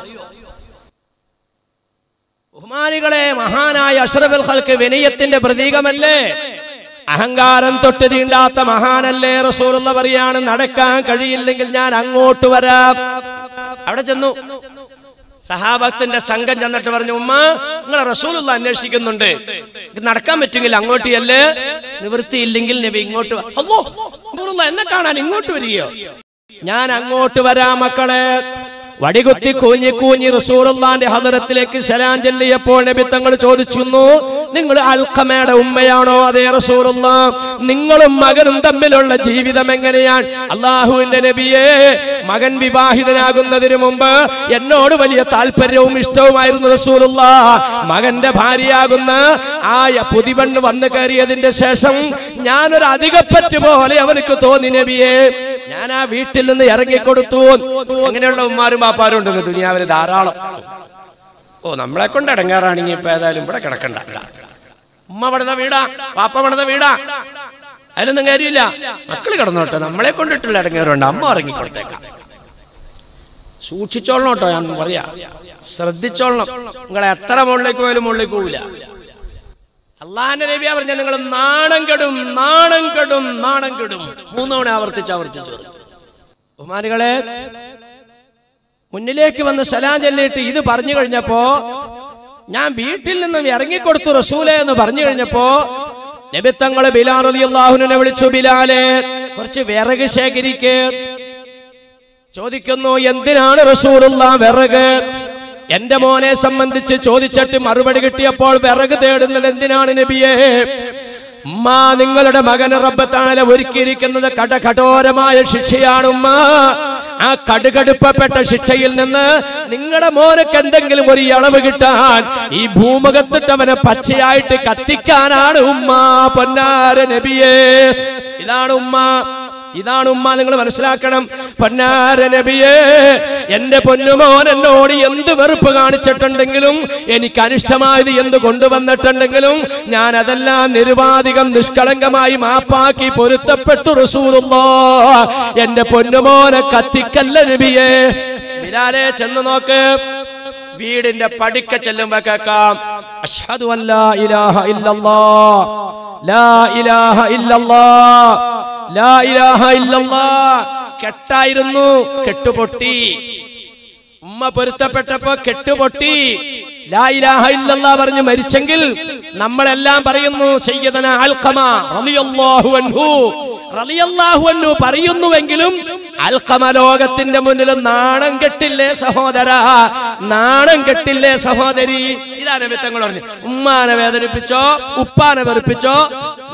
ബഹുമാനികളെ മഹാനായ അഷ്റഫുൽ ഖൽക്ക് വിനയത്തിന്റെ പ്രതീകമല്ലേ അഹങ്കാരം തൊട്ട് തീണ്ടാത്ത മഹാനല്ലേ റസൂലുള്ള പറയാണ് നടക്കാൻ കഴിയില്ലെങ്കിൽ ഞാൻ അങ്ങോട്ട് വരാം അവിടെ ചെന്നു സഹാബത്തിന്റെ സംഘം ചെന്നിട്ട് പറഞ്ഞു ഉമ്മ നിങ്ങളെ റസൂലുള്ള അന്വേഷിക്കുന്നുണ്ട് ഇത് നടക്കാൻ പറ്റുമെങ്കിൽ അങ്ങോട്ട് അല്ലേ നിവൃത്തിയില്ലെങ്കിൽ നബി ഇങ്ങോട്ട് വാ. അല്ലോ റസൂലുള്ള എന്നെ കാണാൻ ഇങ്ങോട്ട് വരികയോ ഞാൻ അങ്ങോട്ട് വരാം മക്കളെ വടികുത്തി കൂഞ്ഞി കൂഞ്ഞി റസൂറുള്ളാന്റെ ഹദറത്തിലേക്ക് സലാം ചെല്ലിയപ്പോൾ നബി തങ്ങൾ ചോദിച്ചു നിങ്ങൾ അൽഖമയുടെ ഉമ്മയാണോ അതേ റസൂറുള്ള നിങ്ങളും മകനും തമ്മിലുള്ള ജീവിതം എങ്ങനെയാണ് അള്ളാഹുവിന്റെ നബിയെ മകൻ വിവാഹിതനാകുന്നതിന് മുമ്പ് എന്നോട് വലിയ താല്പര്യവും ഇഷ്ടവുമായിരുന്നു റസൂലുള്ള മകന്റെ ഭാര്യയാകുന്ന ആ പുതിവണ്ണ് വന്നു കയറിയതിന്റെ ശേഷം ഞാനൊരു അധികപ്പറ്റ് പോലെ അവനക്ക് തോന്നി നബിയെ ഞാൻ ആ വീട്ടിൽ നിന്ന് ഇറങ്ങിക്കൊടുത്തു അങ്ങനെയുള്ള ഉമ്മാരും പാപ്പാരും ഉണ്ടെന്ന് ദുനിയാവിൽ ധാരാളം ഓ നമ്മളെ കൊണ്ട് ഇടങ്ങാറാണെങ്കിൽ ഇപ്പൊ ഏതായാലും ഇവിടെ കിടക്കണ്ട ഉമ്മ പണിത വീടാ പാപ്പ പണിത വീടാ അതിനൊന്നും കാര്യമില്ല മക്കള് കിടന്നോട്ടെ നമ്മളെ കൊണ്ടിട്ടുള്ള ഇടങ്ങേറുണ്ട് അമ്മ ഇറങ്ങിക്കൊടുത്തേക്കാം സൂക്ഷിച്ചോളണം കേട്ടോ ഞാൻ പറയാ ശ്രദ്ധിച്ചോളണം നിങ്ങളെ എത്ര മുകളിലേക്ക് പോയാലും മുകളിലേക്ക് പോവില്ല അള്ളാന്റെ നബിയ പറഞ്ഞ നിങ്ങൾ നാണം കെടും നാണം കെടും നാണം കെടും മൂന്നവണ ആവർത്തിച്ച് ആവർത്തിച്ചു ബഹുമാനികളെ മുന്നിലേക്ക് വന്ന് സലാം ചൊല്ലിയിട്ട് ഇത് പറഞ്ഞു കഴിഞ്ഞപ്പോ ഞാൻ വീട്ടിൽ നിന്നും ഇറങ്ങിക്കൊടുത്തു റസൂലെ എന്ന് പറഞ്ഞു കഴിഞ്ഞപ്പോ നബിത്തങ്ങള് ബിലാൽ അള്ളാഹുനെ വിളിച്ചു ബിലാലെ കുറച്ച് വിറക് ശേഖരിക്ക് ചോദിക്കുന്നു എന്തിനാണ് റസൂലുള്ള വിറക് എന്റെ മോനെ സംബന്ധിച്ച് ചോദിച്ചിട്ട് മറുപടി കിട്ടിയപ്പോൾ വിറക് തേടുന്നത് എന്തിനാണ് നബിയെ ഉമ്മ നിങ്ങളുടെ മകന് റബ്ബത്താണല ഒരുക്കിയിരിക്കുന്നത് കടകഠോരമായ ശിക്ഷയാണ് ഉമ്മ ആ കടുകടുപ്പപ്പെട്ട ശിക്ഷയിൽ നിന്ന് നിങ്ങളുടെ മോനക്ക് എന്തെങ്കിലും ഒരു ഇളവ് കിട്ടാൻ ഈ ഭൂമുഖത്തിട്ട് അവനെ പച്ചയായിട്ട് കത്തിക്കാനാണ് ഉമ്മ പൊന്നാര നബിയേ ഇതാണ് ഉമ്മ ഇതാണ് ഉമ്മ നിങ്ങൾ മനസ്സിലാക്കണം പൊന്നാര നബിയേ എന്റെ പൊന്നുമോൻ എന്നോട് എന്ത് വെറുപ്പ് കാണിച്ചിട്ടുണ്ടെങ്കിലും എനിക്ക് അനിഷ്ടമായത് എന്ത് കൊണ്ടുവന്നിട്ടുണ്ടെങ്കിലും ഞാൻ അതെല്ലാം നിരുപാധികം നിഷ്കളങ്കമായി മാപ്പാക്കി പൊരുത്തപ്പെട്ടു റസൂലുള്ളോ എന്റെ പൊന്നുമോനെ കത്തിക്കല്ല നബിയേ ബിലാലെ ചെന്ന് നോക്ക് വീടിന്റെ പടിക്ക ചെല്ലുമ്പോ കേൾക്കാം അഷ്ഹദു അൻ ലാ ഇലാഹ ഇല്ലല്ലാഹ് ലാ ഇലാഹ ഇല്ലല്ലാഹ് ലാ ഇലാഹ ഇല്ലല്ലാഹ് കെട്ടായിരുന്നു കെട്ടുപൊട്ടി ഉമ്മ പൊരുത്തപ്പെട്ടപ്പോ കെട്ടുപൊട്ടി ലാ ഇലാഹ ഇല്ലല്ലാഹ് പറഞ്ഞ് മരിച്ചെങ്കിൽ നമ്മളെല്ലാം പറയുന്നു സയ്യിദന അൽഖമ റളിയല്ലാഹു അൻഹു റളിയല്ലാഹു അൻഹു പറയുന്നുവെങ്കിലും അൽഖമ ലോകത്തിന്റെ മുന്നിൽ നാണം കെട്ടില്ലേ സഹോദര നാണം കെട്ടില്ലേ സഹോദരി ഇതാണ് വിത്തങ്ങൾ പറഞ്ഞു ഉമ്മാനെ വേദനിപ്പിച്ചോ ഉപ്പാനെ വെറുപ്പിച്ചോ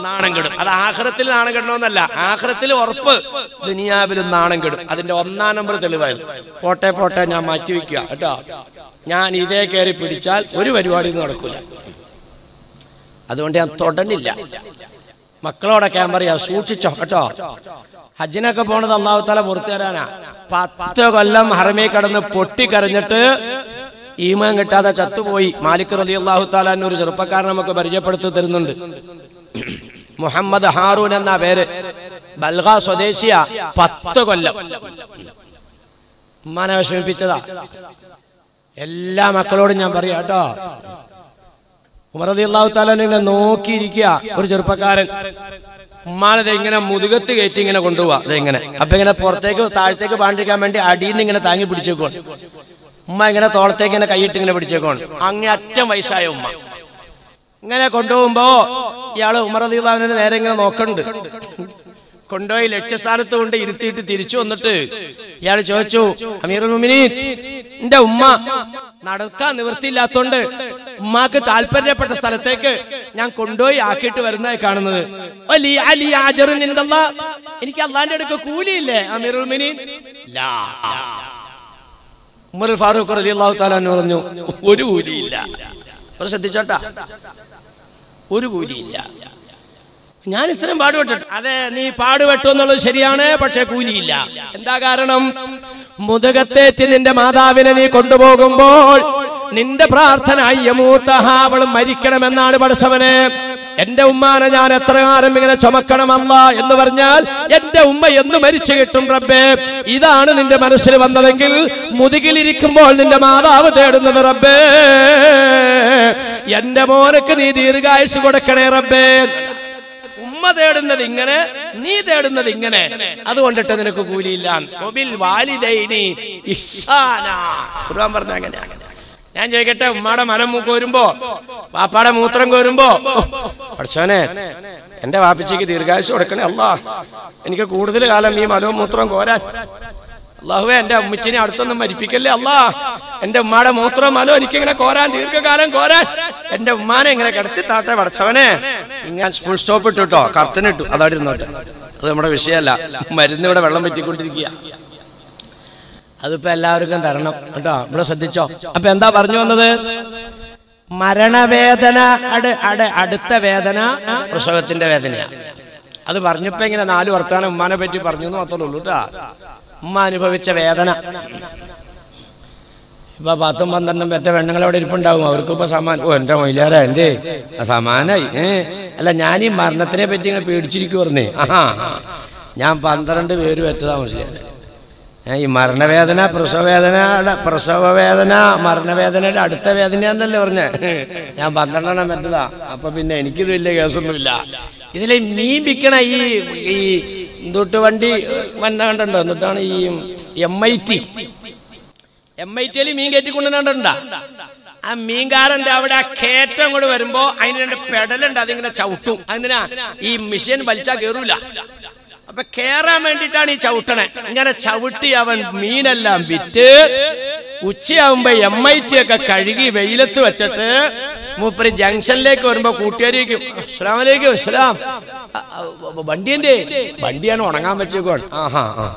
നാണം കെടും അത് ആഹ്റത്തിൽ നാണം കെടണമെന്നല്ല ആഹ്റത്തിൽ ഉറപ്പ് ദുനിയാവിലും നാണം കെടും അതിന്റെ ഒന്നാം നമ്പർ തെളിവായിരുന്നു പോട്ടെ പോട്ടെ ഞാൻ മാറ്റി വെക്കുക കേട്ടോ ഞാൻ ഇതേ കയറി പിടിച്ചാൽ ഒരു പരിപാടിയും നടക്കൂല അതുകൊണ്ട് ഞാൻ തൊടണില്ല മക്കളോടൊക്കെ ഞാൻ പറയാ സൂക്ഷിച്ചോ കേട്ടോ ഹജ്ജിനൊക്കെ പോണത് അള്ളാഹു താല പുറത്തു തരാനാ പത്ത് കൊല്ലം ഹറമേ കടന്ന് പൊട്ടിക്കരഞ്ഞിട്ട് ഈമാൻ കിട്ടാതെ ചത്തുപോയി മാലിക് റലി അള്ളാഹു താലാൻ ഒരു ചെറുപ്പക്കാരൻ നമുക്ക് പരിചയപ്പെടുത്തി തരുന്നുണ്ട് മുഹമ്മദ് ഹാറൂൻ എന്ന പേര് ബൽഗ സ്വദേശിയ പത്ത് കൊല്ലം ഉമ്മാനെ വിഷമിപ്പിച്ചതാ എല്ലാ മക്കളോടും ഞാൻ പറയാം കേട്ടോ ഉമറതി അള്ളാഹു താലിനെ നോക്കിയിരിക്കുക ഒരു ചെറുപ്പക്കാരൻ ഉമ്മാനത് ഇങ്ങനെ മുതുകത്ത് കയറ്റി ഇങ്ങനെ കൊണ്ടുപോവാ അതെങ്ങനെ അപ്പൊ ഇങ്ങനെ പുറത്തേക്ക് താഴത്തേക്ക് പാണ്ടിരിക്കാൻ വേണ്ടി അടിയിൽ നിന്ന് ഇങ്ങനെ താങ്ങി പിടിച്ചേക്കോൺ ഉമ്മ ഇങ്ങനെ തോളത്തേക്ക് ഇങ്ങനെ കൈയിട്ട് ഇങ്ങനെ പിടിച്ചേക്കോൺ അങ്ങേ അറ്റം വയസ്സായ ഉമ്മ ഇങ്ങനെ കൊണ്ടുപോകുമ്പോ ഇയാള് ഉമറതി അള്ളാഹുവിനെ നേരെ ഇങ്ങനെ നോക്കണ്ട് കൊണ്ടുപോയി ലക്ഷ്യസ്ഥാനത്ത് കൊണ്ട് ഇരുത്തിയിട്ട് തിരിച്ചു വന്നിട്ട് ഇയാൾ ചോദിച്ചു അമീറുൽ മുമിനീൻ എന്റെ ഉമ്മ നടക്കാൻ നിവൃത്തിയില്ലാത്തോണ്ട് ഉമ്മാക്ക് താല്പര്യപ്പെട്ട സ്ഥലത്തേക്ക് ഞാൻ കൊണ്ടുപോയി ആക്കിയിട്ട് വരുന്നതായി കാണുന്നത് അലി അലി ആജറുൻ ഇൻദല്ലാ. എനിക്ക് അള്ളാന്റെ അടുക്ക് കൂലിയില്ലേ അമീറുൽ മുമിനീൻ ലാ. ഉമർ ഫാറൂഖ് റളിയല്ലാഹു തആല അൻഹു പറഞ്ഞു ഒരു കൂലിയില്ല ഒരു ശ്രദ്ധിച്ചോട്ടാ ഒരു കൂലിയില്ല ഞാൻ ഇത്രയും പാടുപെട്ടിട്ട് അതെ നീ പാടുപെട്ടു എന്നുള്ളത് ശരിയാണ് പക്ഷെ കൂലിയില്ല എന്താ കാരണം മുതുകത്തേറ്റ് നിന്റെ മാതാവിനെ നീ കൊണ്ടുപോകുമ്പോൾ നിന്റെ പ്രാർത്ഥന അയ്യമൂത്തഹ അവൾ മരിക്കണമെന്നാണ് പഠിച്ചവന് എന്റെ ഉമ്മാനെ ഞാൻ എത്ര കാലം ഇങ്ങനെ ചുമക്കണമല്ല എന്ന് പറഞ്ഞാൽ എന്റെ ഉമ്മ എന്ന് മരിച്ചു കിട്ടും റബ്ബേ ഇതാണ് നിന്റെ മനസ്സിൽ വന്നതെങ്കിൽ മുതുകിലിരിക്കുമ്പോൾ നിന്റെ മാതാവ് തേടുന്നത് റബ്ബേ എന്റെ മോനക്ക് നീ ദീർഘായുസ് കൊടുക്കണേ റബ്ബേ ഉമ്മ തേടുന്നത് ഇങ്ങനെ നീ തേടുന്നത് ഇങ്ങനെ അതുകൊണ്ടിട്ട് നിനക്ക് കൂലിയില്ല ഒബിൽ വാലിദൈനി ഇഹ്സാനാ. ഖുർആൻ പറഞ്ഞ അങ്ങനെയാണ് ഞാൻ ചോദിക്കട്ടെ ഉമ്മാടെ മലം മൂക്ക് വരുമ്പോ വാപ്പാടെ മൂത്രം കോരുമ്പോ പഠിച്ചോനെ എന്റെ വാപ്പിച്ചയ്ക്ക് ദീർഘായുസ് കൊടുക്കണേ അല്ലാ എനിക്ക് കൂടുതൽ കാലം ഈ മലവും മൂത്രവും കോരാൻ അള്ളാഹുവേ എന്റെ ഉമ്മച്ചിനെ അടുത്തൊന്നും മരിപ്പിക്കല്ലേ അല്ലാ എന്റെ ഉമ്മാടെ മൂത്രം മലോ എനിക്കിങ്ങനെ കോരാൻ ദീർഘകാലം കോരാൻ എന്റെ ഉമ്മാനെ ഇങ്ങനെ കിടത്തി താട്ടെ പടച്ചവനെ ഞാൻ ഫുൾ സ്റ്റോപ്പ് ഇട്ടു കേട്ടോ കർട്ടൻ ഇട്ടു അതവിടെ ഇരുന്നോട്ടെ അത് നമ്മുടെ വിഷയമല്ല മരുന്ന് ഇവിടെ വെള്ളം പറ്റിക്കൊണ്ടിരിക്കുക അതിപ്പോ എല്ലാവർക്കും തരണം കേട്ടോ ഇവിടെ ശ്രദ്ധിച്ചോ അപ്പൊ എന്താ പറഞ്ഞു വന്നത് മരണവേദന അട് അട് അടുത്ത വേദന പ്രസവത്തിന്റെ വേദനയാണ് അത് പറഞ്ഞപ്പോ ഇങ്ങനെ നാല് വർത്താനം ഉമ്മാനെ പറ്റി പറഞ്ഞു എന്ന് മാത്രമേ ഉള്ളൂ കേട്ടാ ഉമ്മ അനുഭവിച്ച വേദന ഇപ്പൊ പത്തും പന്ത്രണ്ടും പെറ്റ പെണ്ണുങ്ങൾ അവിടെ ഇരിപ്പുണ്ടാവും അവർക്ക് ഇപ്പൊ സമാൻ ഓ എന്റെ മൊയിലാരാ എന്തേ ആ സമാനായി ഏ അല്ല ഞാൻ ഈ മരണത്തിനെ പറ്റി ഇങ്ങനെ പേടിച്ചിരിക്കുവാർന്നേ ആഹാ ഞാൻ പന്ത്രണ്ട് പേര് പെറ്റതാ മുസ്ലിം ഈ മരണവേദന പ്രസവവേദന പ്രസവവേദന മരണവേദനയുടെ അടുത്ത വേദനയാന്നല്ലേ പറഞ്ഞേ ഞാൻ പന്ത്രണ്ടെണ്ണം പറ്റതാ അപ്പൊ പിന്നെ എനിക്കിത് വലിയ കേസൊന്നുമില്ല ഇതിലെ മീൻ വിൽക്കണ ഈ ഈ എന്തൊട്ട് വണ്ടി വന്ന കണ്ടുണ്ടോ എന്നിട്ടാണ് ഈ M I T M I ടിയിൽ മീൻ കയറ്റിക്കൊണ്ടുണ്ടാ ആ മീൻകാരന്റെ അവിടെ ആ കയറ്റം കൂടെ വരുമ്പോ അതിന് രണ്ട് പെടലുണ്ട് അതിങ്ങനെ ചവിട്ടും അതിനാ ഈ മിഷ്യൻ വലിച്ചാ കേറൂല അപ്പൊ കേറാൻ വേണ്ടിയിട്ടാണ് ഈ ചവിട്ടണേ ഇങ്ങനെ ചവിട്ടി അവൻ മീനെല്ലാം വിറ്റ് ഉച്ചയാവുമ്പോ എം ഐ ടി ഒക്കെ കഴുകി വെയിലത്ത് വെച്ചിട്ട് മൂപ്പര് ജംഗ്ഷനിലേക്ക് വരുമ്പോ കൂട്ടുകാരിക്കും അസ്സലാമലൈക്കും അസ്സലാം ആ, ആ, വണ്ടിയന്റെ വണ്ടിയാണ് ഉണങ്ങാൻ വെച്ചേക്കോൺ ആഹാ ആ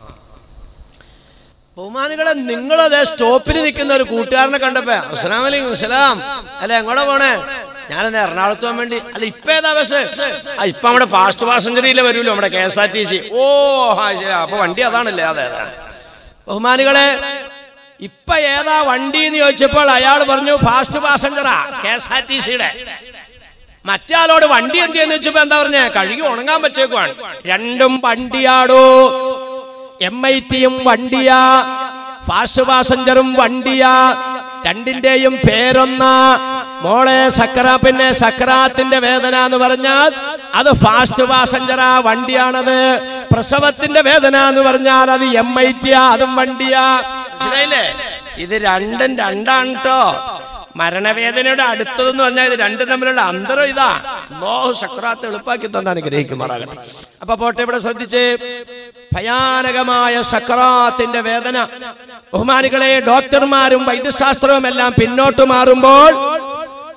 ബഹുമാനികളെ നിങ്ങളതേ സ്റ്റോപ്പിൽ നിൽക്കുന്ന ഒരു കൂട്ടുകാരനെ കണ്ടപ്പോ അസ്സലാം വലൈക്കും അസ്സലാം അല്ല എങ്ങോട്ടാ പോണേ ഞാനെന്നാ എറണാകുളത്ത് പോകാൻ വേണ്ടി അല്ല ഇപ്പൊ ഏതാ ബസ് ആ ഇപ്പൊ നമ്മുടെ ഫാസ്റ്റ് പാസഞ്ചറിയിലെ വരുമല്ലോ നമ്മുടെ K S R T C ഓ ആ ശരി അപ്പൊ വണ്ടി അതാണല്ലേ അതെ അതെ ബഹുമാനികളെ ഇപ്പൊ ഏതാ വണ്ടി എന്ന് ചോദിച്ചപ്പോൾ അയാൾ പറഞ്ഞു ഫാസ്റ്റ് പാസഞ്ചറാ കെ എസ് ആർ ടി സിയുടെ മറ്റാളോട് വണ്ടി എന്തിയെന്ന് വെച്ചപ്പോ എന്താ പറഞ്ഞേ കഴുകി ഉണങ്ങാൻ വെച്ചേക്കുവാണ് രണ്ടും വണ്ടിയാടോ എം ഐ ടിയും വണ്ടിയാ ഫാസ്റ്റ് പാസഞ്ചറും വണ്ടിയാ രണ്ടിന്റെയും പേരൊന്ന മോളെ സക്കറ പിന്നെ സക്കറാത്തിന്റെ വേദന എന്ന് പറഞ്ഞാൽ അത് ഫാസ്റ്റ് പാസഞ്ചറാ വണ്ടിയാണത് പ്രസവത്തിന്റെ വേദന എന്ന് പറഞ്ഞാൽ അത് എം ഐ ടിയാ അതും വണ്ടിയാ മനസ്സിലായില്ലേ ഇത് രണ്ടും രണ്ടാണ് കേട്ടോ മരണവേദനയുടെ അടുത്തതെന്ന് പറഞ്ഞാൽ ഇത് രണ്ടും തമ്മിലുള്ള അന്തരം ഇതാ ലോഹ സക്രാത്ത് എളുപ്പാക്കി തന്നെ അനുഗ്രഹിക്കുമാറാകട്ടെ അപ്പൊ പോട്ടെ ഇവിടെ ശ്രദ്ധിച്ച് ഭയാനകമായ സക്രാത്തിന്റെ വേദന ബഹുമാനികളെ ഡോക്ടർമാരും വൈദ്യശാസ്ത്രവും എല്ലാം പിന്നോട്ട് മാറുമ്പോൾ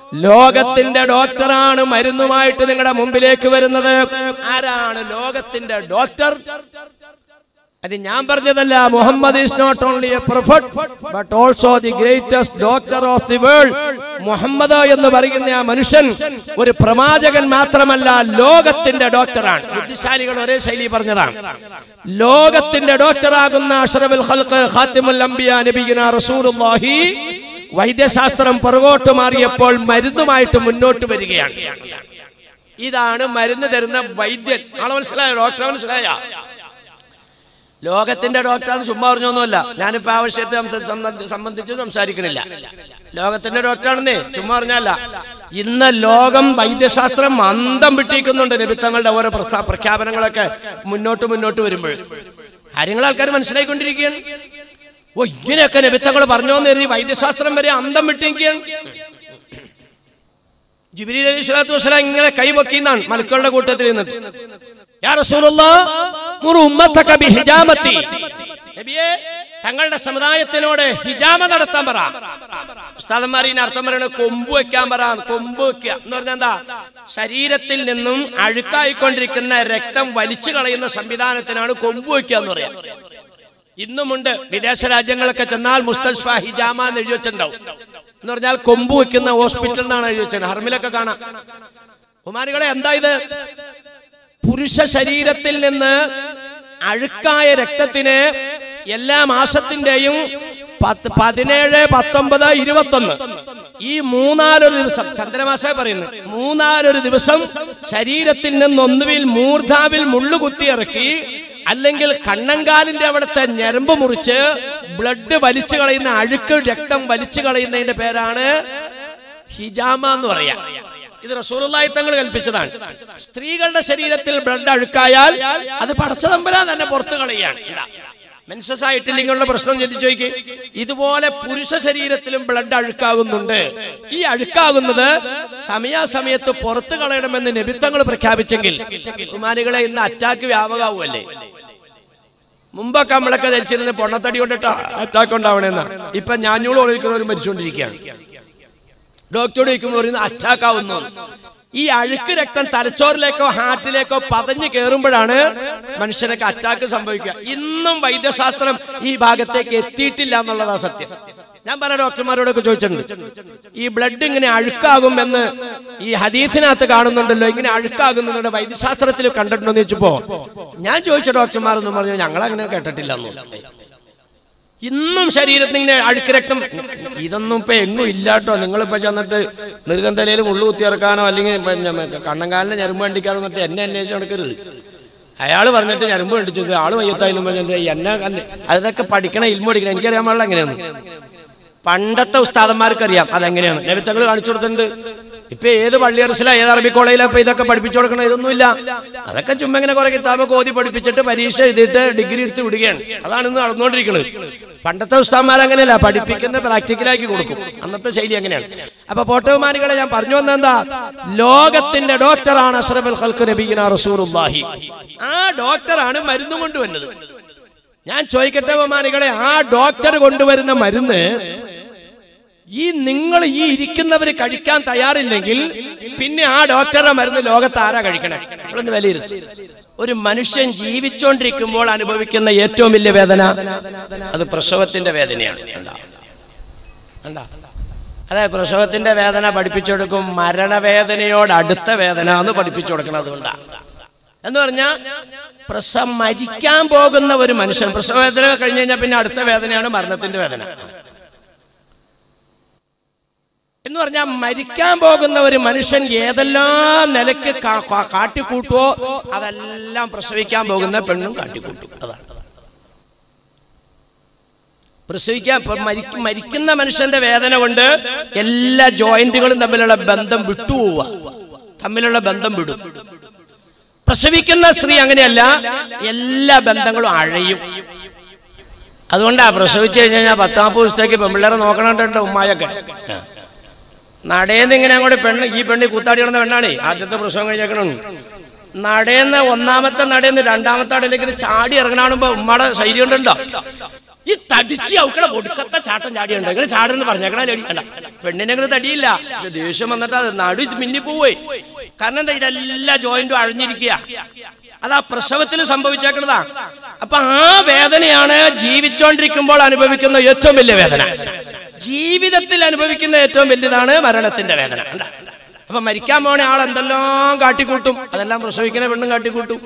ലോകത്തിന്റെ ഡോക്ടറാണ് മരുന്നുമായിട്ട് നിങ്ങളുടെ മുമ്പിലേക്ക് വരുന്നത് ആരാണ് ലോകത്തിന്റെ ഡോക്ടർ അത് ഞാൻ പറഞ്ഞതല്ല Muhammad is not only a prophet but also the greatest doctor of the world Muhammad എന്ന് പറയുന്ന ആ മനുഷ്യൻ ഒരു പ്രവാചകൻ മാത്രമല്ല ലോകത്തിന്റെ ഡോക്ടറാണ് ബുദ്ധിശാലികൾ ഒരേ ശൈലി പറഞ്ഞതാണ് ലോകത്തിന്റെ ഡോക്ടറാകുന്ന അഷ്റഫുൽ ഖൽഖ് ഖാത്തിമുൽ അംബിയ നബിയുന റസൂലുള്ളാഹി വൈദ്യശാസ്ത്രം പുറകോട്ട് മാറിയപ്പോൾ മരുന്നുമായിട്ട് മുന്നോട്ട് വരികയാണ് ഇതാണ് മരുന്ന് തരുന്ന വൈദ്യൻ ആളെ മനസ്സിലായോ ഡോക്ടറെ മനസ്സിലായ ലോകത്തിന്റെ ഡോക്ടറാണ് ചുമ്മാ പറഞ്ഞൊന്നുമല്ല ഞാനിപ്പോ ആ വിഷയത്തെ സംസ- സംബന്ധി- സംബന്ധിച്ച് സംസാരിക്കണില്ല ലോകത്തിന്റെ ഡോക്ടറാണെന്നേ ചുമ്മാ പറഞ്ഞല്ല ഇന്ന് ലോകം വൈദ്യശാസ്ത്രം അന്തം വിട്ടിരിക്കുന്നുണ്ട് നിമിത്തങ്ങളുടെ ഓരോ പ്രസ്താ പ്രഖ്യാപനങ്ങളൊക്കെ മുന്നോട്ട് മുന്നോട്ട് വരുമ്പോൾ കാര്യങ്ങൾ ആൾക്കാർ മനസ്സിലായിക്കൊണ്ടിരിക്കുകയാണ് ഓ ഇങ്ങനെയൊക്കെ നിമിത്തങ്ങൾ പറഞ്ഞോന്ന് കരുതി വൈദ്യശാസ്ത്രം വരെ അന്തം വിട്ടിരിക്കുകയാണ് ജിബിരി അലൈഹി സ്വലാത്തു വസ്സലാം ഇങ്ങനെ കൈവക്കിന്നാണ് മലക്കളുടെ കൂട്ടത്തിൽ നിന്നിട്ട് യാ റസൂലുള്ളാഹ്, മുറു ഉമ്മത്തക ബിഹിജാമത്തി. നബിയേ തങ്ങളുടെ സമുദായത്തിനോട് ഹിജാമ നടത്താൻ പറ ഉസ്താദന്മാർ ഇതിന് അർത്ഥം പറയുന്നത് കൊമ്പ് വെക്കാൻ പറ കൊമ്പ് വെക്കുക എന്ന് പറഞ്ഞാൽ എന്താ ശരീരത്തിൽ നിന്നും അഴുക്കായിക്കൊണ്ടിരിക്കുന്ന രക്തം വലിച്ചു കളയുന്ന സംവിധാനത്തിനാണ് കൊമ്പ് വെക്കുക എന്ന് പറയാം ഇന്നുമുണ്ട് വിദേശ രാജ്യങ്ങളൊക്കെ ചെന്നാൽ മുസ്തൽഫ ഹിജാമ എന്ന് എഴുതി വെച്ചിട്ടുണ്ടാവും എന്ന് പറഞ്ഞാൽ കൊമ്പ് വെക്കുന്ന ഹോസ്പിറ്റൽ എന്നാണ് എഴുതി വെച്ചത് ഹർമിലൊക്കെ കാണാം കുമാരികളെ എന്താ ഇത് പുരുഷ ശരീരത്തിൽ നിന്ന് അഴുക്കായ രക്തത്തിന് എല്ലാ മാസത്തിന്റെയും പത്ത് പതിനേഴ് പത്തൊമ്പത് ഇരുപത്തൊന്ന് ഈ മൂന്നാലൊരു ദിവസം ചന്ദ്രമാസ പറയുന്നു മൂന്നാലൊരു ദിവസം ശരീരത്തിൽ നിന്ന് ഒന്നുകിൽ മൂർധാവിൽ മുള്ളുകുത്തി ഇറക്കി അല്ലെങ്കിൽ കണ്ണങ്കാലിന്റെ അവിടുത്തെ ഞരമ്പ് മുറിച്ച് ബ്ലഡ് വലിച്ചു കളയുന്ന അഴുക്ക് രക്തം വലിച്ചു കളയുന്നതിന്റെ പേരാണ് ഹിജാമ എന്ന് പറയാം ഇത് റസൂലുള്ളാഹി തങ്ങൾ കൽപ്പിച്ചതാണ് സ്ത്രീകളുടെ ശരീരത്തിൽ ബ്ലഡ് അഴുക്കായാൽ അത് പടച്ചതമ്പരാ തന്നെ പുറത്തു കളയാണ് മെൻസസ് ആയിട്ടില്ലെങ്കിലുള്ള പ്രശ്നം ചിന്തിച്ചു നോക്കി ഇതുപോലെ പുരുഷ ശരീരത്തിലും ബ്ലഡ് അഴുക്കാകുന്നുണ്ട് ഈ അഴുക്കാകുന്നത് സമയാസമയത്ത് പുറത്തു കളയണമെന്ന് നിബിത്തങ്ങൾ പ്രഖ്യാപിച്ചെങ്കിൽ കുമാരികളെ ഇന്ന് അറ്റാക്ക് വ്യാപകമാവുമല്ലേ മുമ്പൊക്കെ നമ്മളൊക്കെ ധരിച്ചിരുന്ന പൊണ്ണത്തടി കൊണ്ടിട്ട് അറ്റാക്ക് ഉണ്ടാവണമെന്നാ ഇപ്പൊ ഞാഞ്ഞൂൾ ഒഴിക്കുന്നവർ മരിച്ചുകൊണ്ടിരിക്കുകയാണ് ഡോക്ടറോട് ചോദിക്കുമ്പോൾ പറയുന്നത് അറ്റാക്ക് ആവുന്നു ഈ അഴുക്ക് രക്തം തലച്ചോറിലേക്കോ ഹാർട്ടിലേക്കോ പതഞ്ഞു കയറുമ്പോഴാണ് മനുഷ്യനൊക്കെ അറ്റാക്ക് സംഭവിക്കുക ഇന്നും വൈദ്യശാസ്ത്രം ഈ ഭാഗത്തേക്ക് എത്തിയിട്ടില്ല എന്നുള്ളതാ സത്യം ഞാൻ പല ഡോക്ടർമാരോടൊക്കെ ചോദിച്ചിട്ടുണ്ട് ഈ ബ്ലഡ് ഇങ്ങനെ അഴുക്കാകുമെന്ന് ഈ ഹദീസിനകത്ത് കാണുന്നുണ്ടല്ലോ ഇങ്ങനെ അഴുക്കാകുന്നുണ്ട് വൈദ്യശാസ്ത്രത്തിൽ കണ്ടിട്ടുണ്ടോ എന്ന് ചോദിച്ചപ്പോ ഞാൻ ചോദിച്ച ഡോക്ടർമാരൊന്നും പറഞ്ഞു ഞങ്ങൾ അങ്ങനെ കേട്ടിട്ടില്ല എന്നുള്ളത് ഇന്നും ശരീരത്തിൽ ഇങ്ങനെ അഴുക്ക് രക്തം ഇതൊന്നും ഇപ്പൊ എങ്ങും ഇല്ലാട്ടോ നിങ്ങളിപ്പോ ചെന്നിട്ട് നിർഗന്ധലയിൽ മുള്ളു കുത്തിയിറക്കാനോ അല്ലെങ്കിൽ പിന്നെ കണ്ണങ്കാലിനെ ഞരമ്പ് കണ്ടിക്കാനോ എന്നിട്ട് എന്നെ അന്വേഷിച്ച് നടക്കരുത് അയാൾ പറഞ്ഞിട്ട് ഞരമ്പ് കണ്ടിച്ചു ആള് വയ്യത്തായി പറഞ്ഞിട്ട് എന്നെ കണ്ട് അതൊക്കെ പഠിക്കണ ഇൽമ പഠിക്കണം എനിക്കറിയാൻ പാടില്ല എങ്ങനെയാണ് പണ്ടത്തെ ഉസ്താദന്മാർക്ക് അറിയാം അതെങ്ങനെയാണ് നബിത്തങ്ങൾ കാണിച്ചു കൊടുത്തിട്ടുണ്ട് ഇപ്പൊ ഏത് പള്ളിയറസില ഏത് അറബി കോളേജിലാ ഇപ്പൊ ഇതൊക്കെ പഠിപ്പിച്ചു കൊടുക്കണം ഇതൊന്നുമില്ല അതൊക്കെ ചുമ്മാ ഇങ്ങനെ കുറെ കിതാബ് ഓതി പഠിപ്പിച്ചിട്ട് പരീക്ഷ എഴുതിയിട്ട് ഡിഗ്രി എടുത്ത് വിടുകയാണ് അതാണ് ഇന്ന് നടന്നുകൊണ്ടിരിക്കുന്നത് പണ്ടത്തെ ഉസ്താദ്മാർ അങ്ങനെയല്ല പഠിപ്പിക്കുന്ന പ്രാക്ടിക്കലാക്കി കൊടുക്കും അന്നത്തെ ശൈലി അങ്ങനെയാണ് അപ്പൊ പോട്ടവുമാനികളെ ഞാൻ പറഞ്ഞു വന്നെന്താ ലോകത്തിന്റെ ഡോക്ടറാണ് അഷ്റഫുൽ ഖൽഖ് നബീന റസൂലുള്ളാഹി ആ ഡോക്ടറാണ് മരുന്ന് കൊണ്ടുവന്നത് ഞാൻ ചോദിക്കട്ടെ ബഹുമാനികളെ ആ ഡോക്ടർ കൊണ്ടുവരുന്ന മരുന്ന് ഈ നിങ്ങൾ ഈ ഇരിക്കുന്നവര് കഴിക്കാൻ തയ്യാറില്ലെങ്കിൽ പിന്നെ ആ ഡോക്ടറുടെ മരുന്ന് ലോകത്ത് ആരാ കഴിക്കണേ നിങ്ങളൊന്ന് വിലയിരുത്തി ഒരു മനുഷ്യൻ ജീവിച്ചോണ്ടിരിക്കുമ്പോൾ അനുഭവിക്കുന്ന ഏറ്റവും വലിയ വേദന അത് പ്രസവത്തിന്റെ വേദനയാണ് കണ്ടാ? കണ്ടാ? അതെ പ്രസവത്തിന്റെ വേദന പഠിപ്പിച്ചു കൊടുക്കും മരണവേദനയോട് അടുത്ത വേദന എന്ന് പഠിപ്പിച്ചു കൊടുക്കണം അതുകൊണ്ടാണ് എന്ന് പറഞ്ഞാൽ പ്രസവം മരിക്കാൻ പോകുന്ന ഒരു മനുഷ്യൻ പ്രസവ വേദന കഴിഞ്ഞു കഴിഞ്ഞാൽ പിന്നെ അടുത്ത വേദനയാണ് മരണത്തിന്റെ വേദന എന്ന് പറഞ്ഞാൽ മരിക്കാൻ പോകുന്ന ഒരു മനുഷ്യൻ ഏതെല്ലാം നിലയ്ക്ക് കാ- കാ- കാട്ടിക്കൂട്ടുവോ അതെല്ലാം പ്രസവിക്കാൻ പോകുന്ന പെണ്ണും കാട്ടിക്കൂട്ടും അതാണ് പ്രസവിക്കാൻ ഇപ്പൊ മരിക്ക- മരിക്കുന്ന മനുഷ്യന്റെ വേദന കൊണ്ട് എല്ലാ ജോയിന്റുകളും തമ്മിലുള്ള ബന്ധം വിട്ടുപോവുക തമ്മിലുള്ള ബന്ധം വിടും പ്രസവിക്കുന്ന സ്ത്രീ അങ്ങനെയല്ല എല്ലാ ബന്ധങ്ങളും അഴയും അതുകൊണ്ടാ പ്രസവിച്ചു കഴിഞ്ഞ് കഴിഞ്ഞാൽ പത്താം ദിവസത്തേക്ക് പെമ്പിള്ളേരെ നോക്കണുണ്ട് ഉമ്മായൊക്കെ നടേന്ന് ഇങ്ങനെ അങ്ങോട്ട് പെണ്ണ് ഈ പെണ്ണ് കൂത്താടി കിടന്ന പെണ്ണാണേ ആദ്യത്തെ പ്രസവം കഴിഞ്ഞേക്കണം നടേന്ന് ഒന്നാമത്തെ നടേന്ന് രണ്ടാമത്തെ അടയിലേക്ക് ചാടി ഇറങ്ങണാണുമ്പോ ഉമ്മയുടെ ശൈലി ഉണ്ടോ ഈ തടിച്ച് അവക്കടെ ഒടുക്കത്തെ ചാട്ടം ചാടിയുണ്ട് ഇങ്ങനെ ചാടെന്ന് പറഞ്ഞേക്കണ ലേഡി അല്ല പെണ്ണിനെ ഇങ്ങനെ തടിയില്ല പക്ഷെ ദേഷ്യം വന്നിട്ട് അത് നടു മിന്നി പോവേ കാരണം എന്താ ഇതെല്ലാ ജോയിന്റും അഴിഞ്ഞിരിക്കുക അതാ പ്രസവത്തിൽ സംഭവിച്ചേക്കണതാ അപ്പൊ ആ വേദനയാണ് ജീവിച്ചോണ്ടിരിക്കുമ്പോൾ അനുഭവിക്കുന്ന ഏറ്റവും വലിയ വേദന ജീവിതത്തിൽ അനുഭവിക്കുന്ന ഏറ്റവും വലിയതാണ് മരണത്തിന്റെ വേദന കണ്ടാ? അപ്പൊ മരിക്കാൻ പോണ ആൾ എന്തെല്ലാം കാട്ടിക്കൂട്ടും അതെല്ലാം പ്രസവിക്കുന്ന പെണ്ണും കാട്ടിക്കൂട്ടും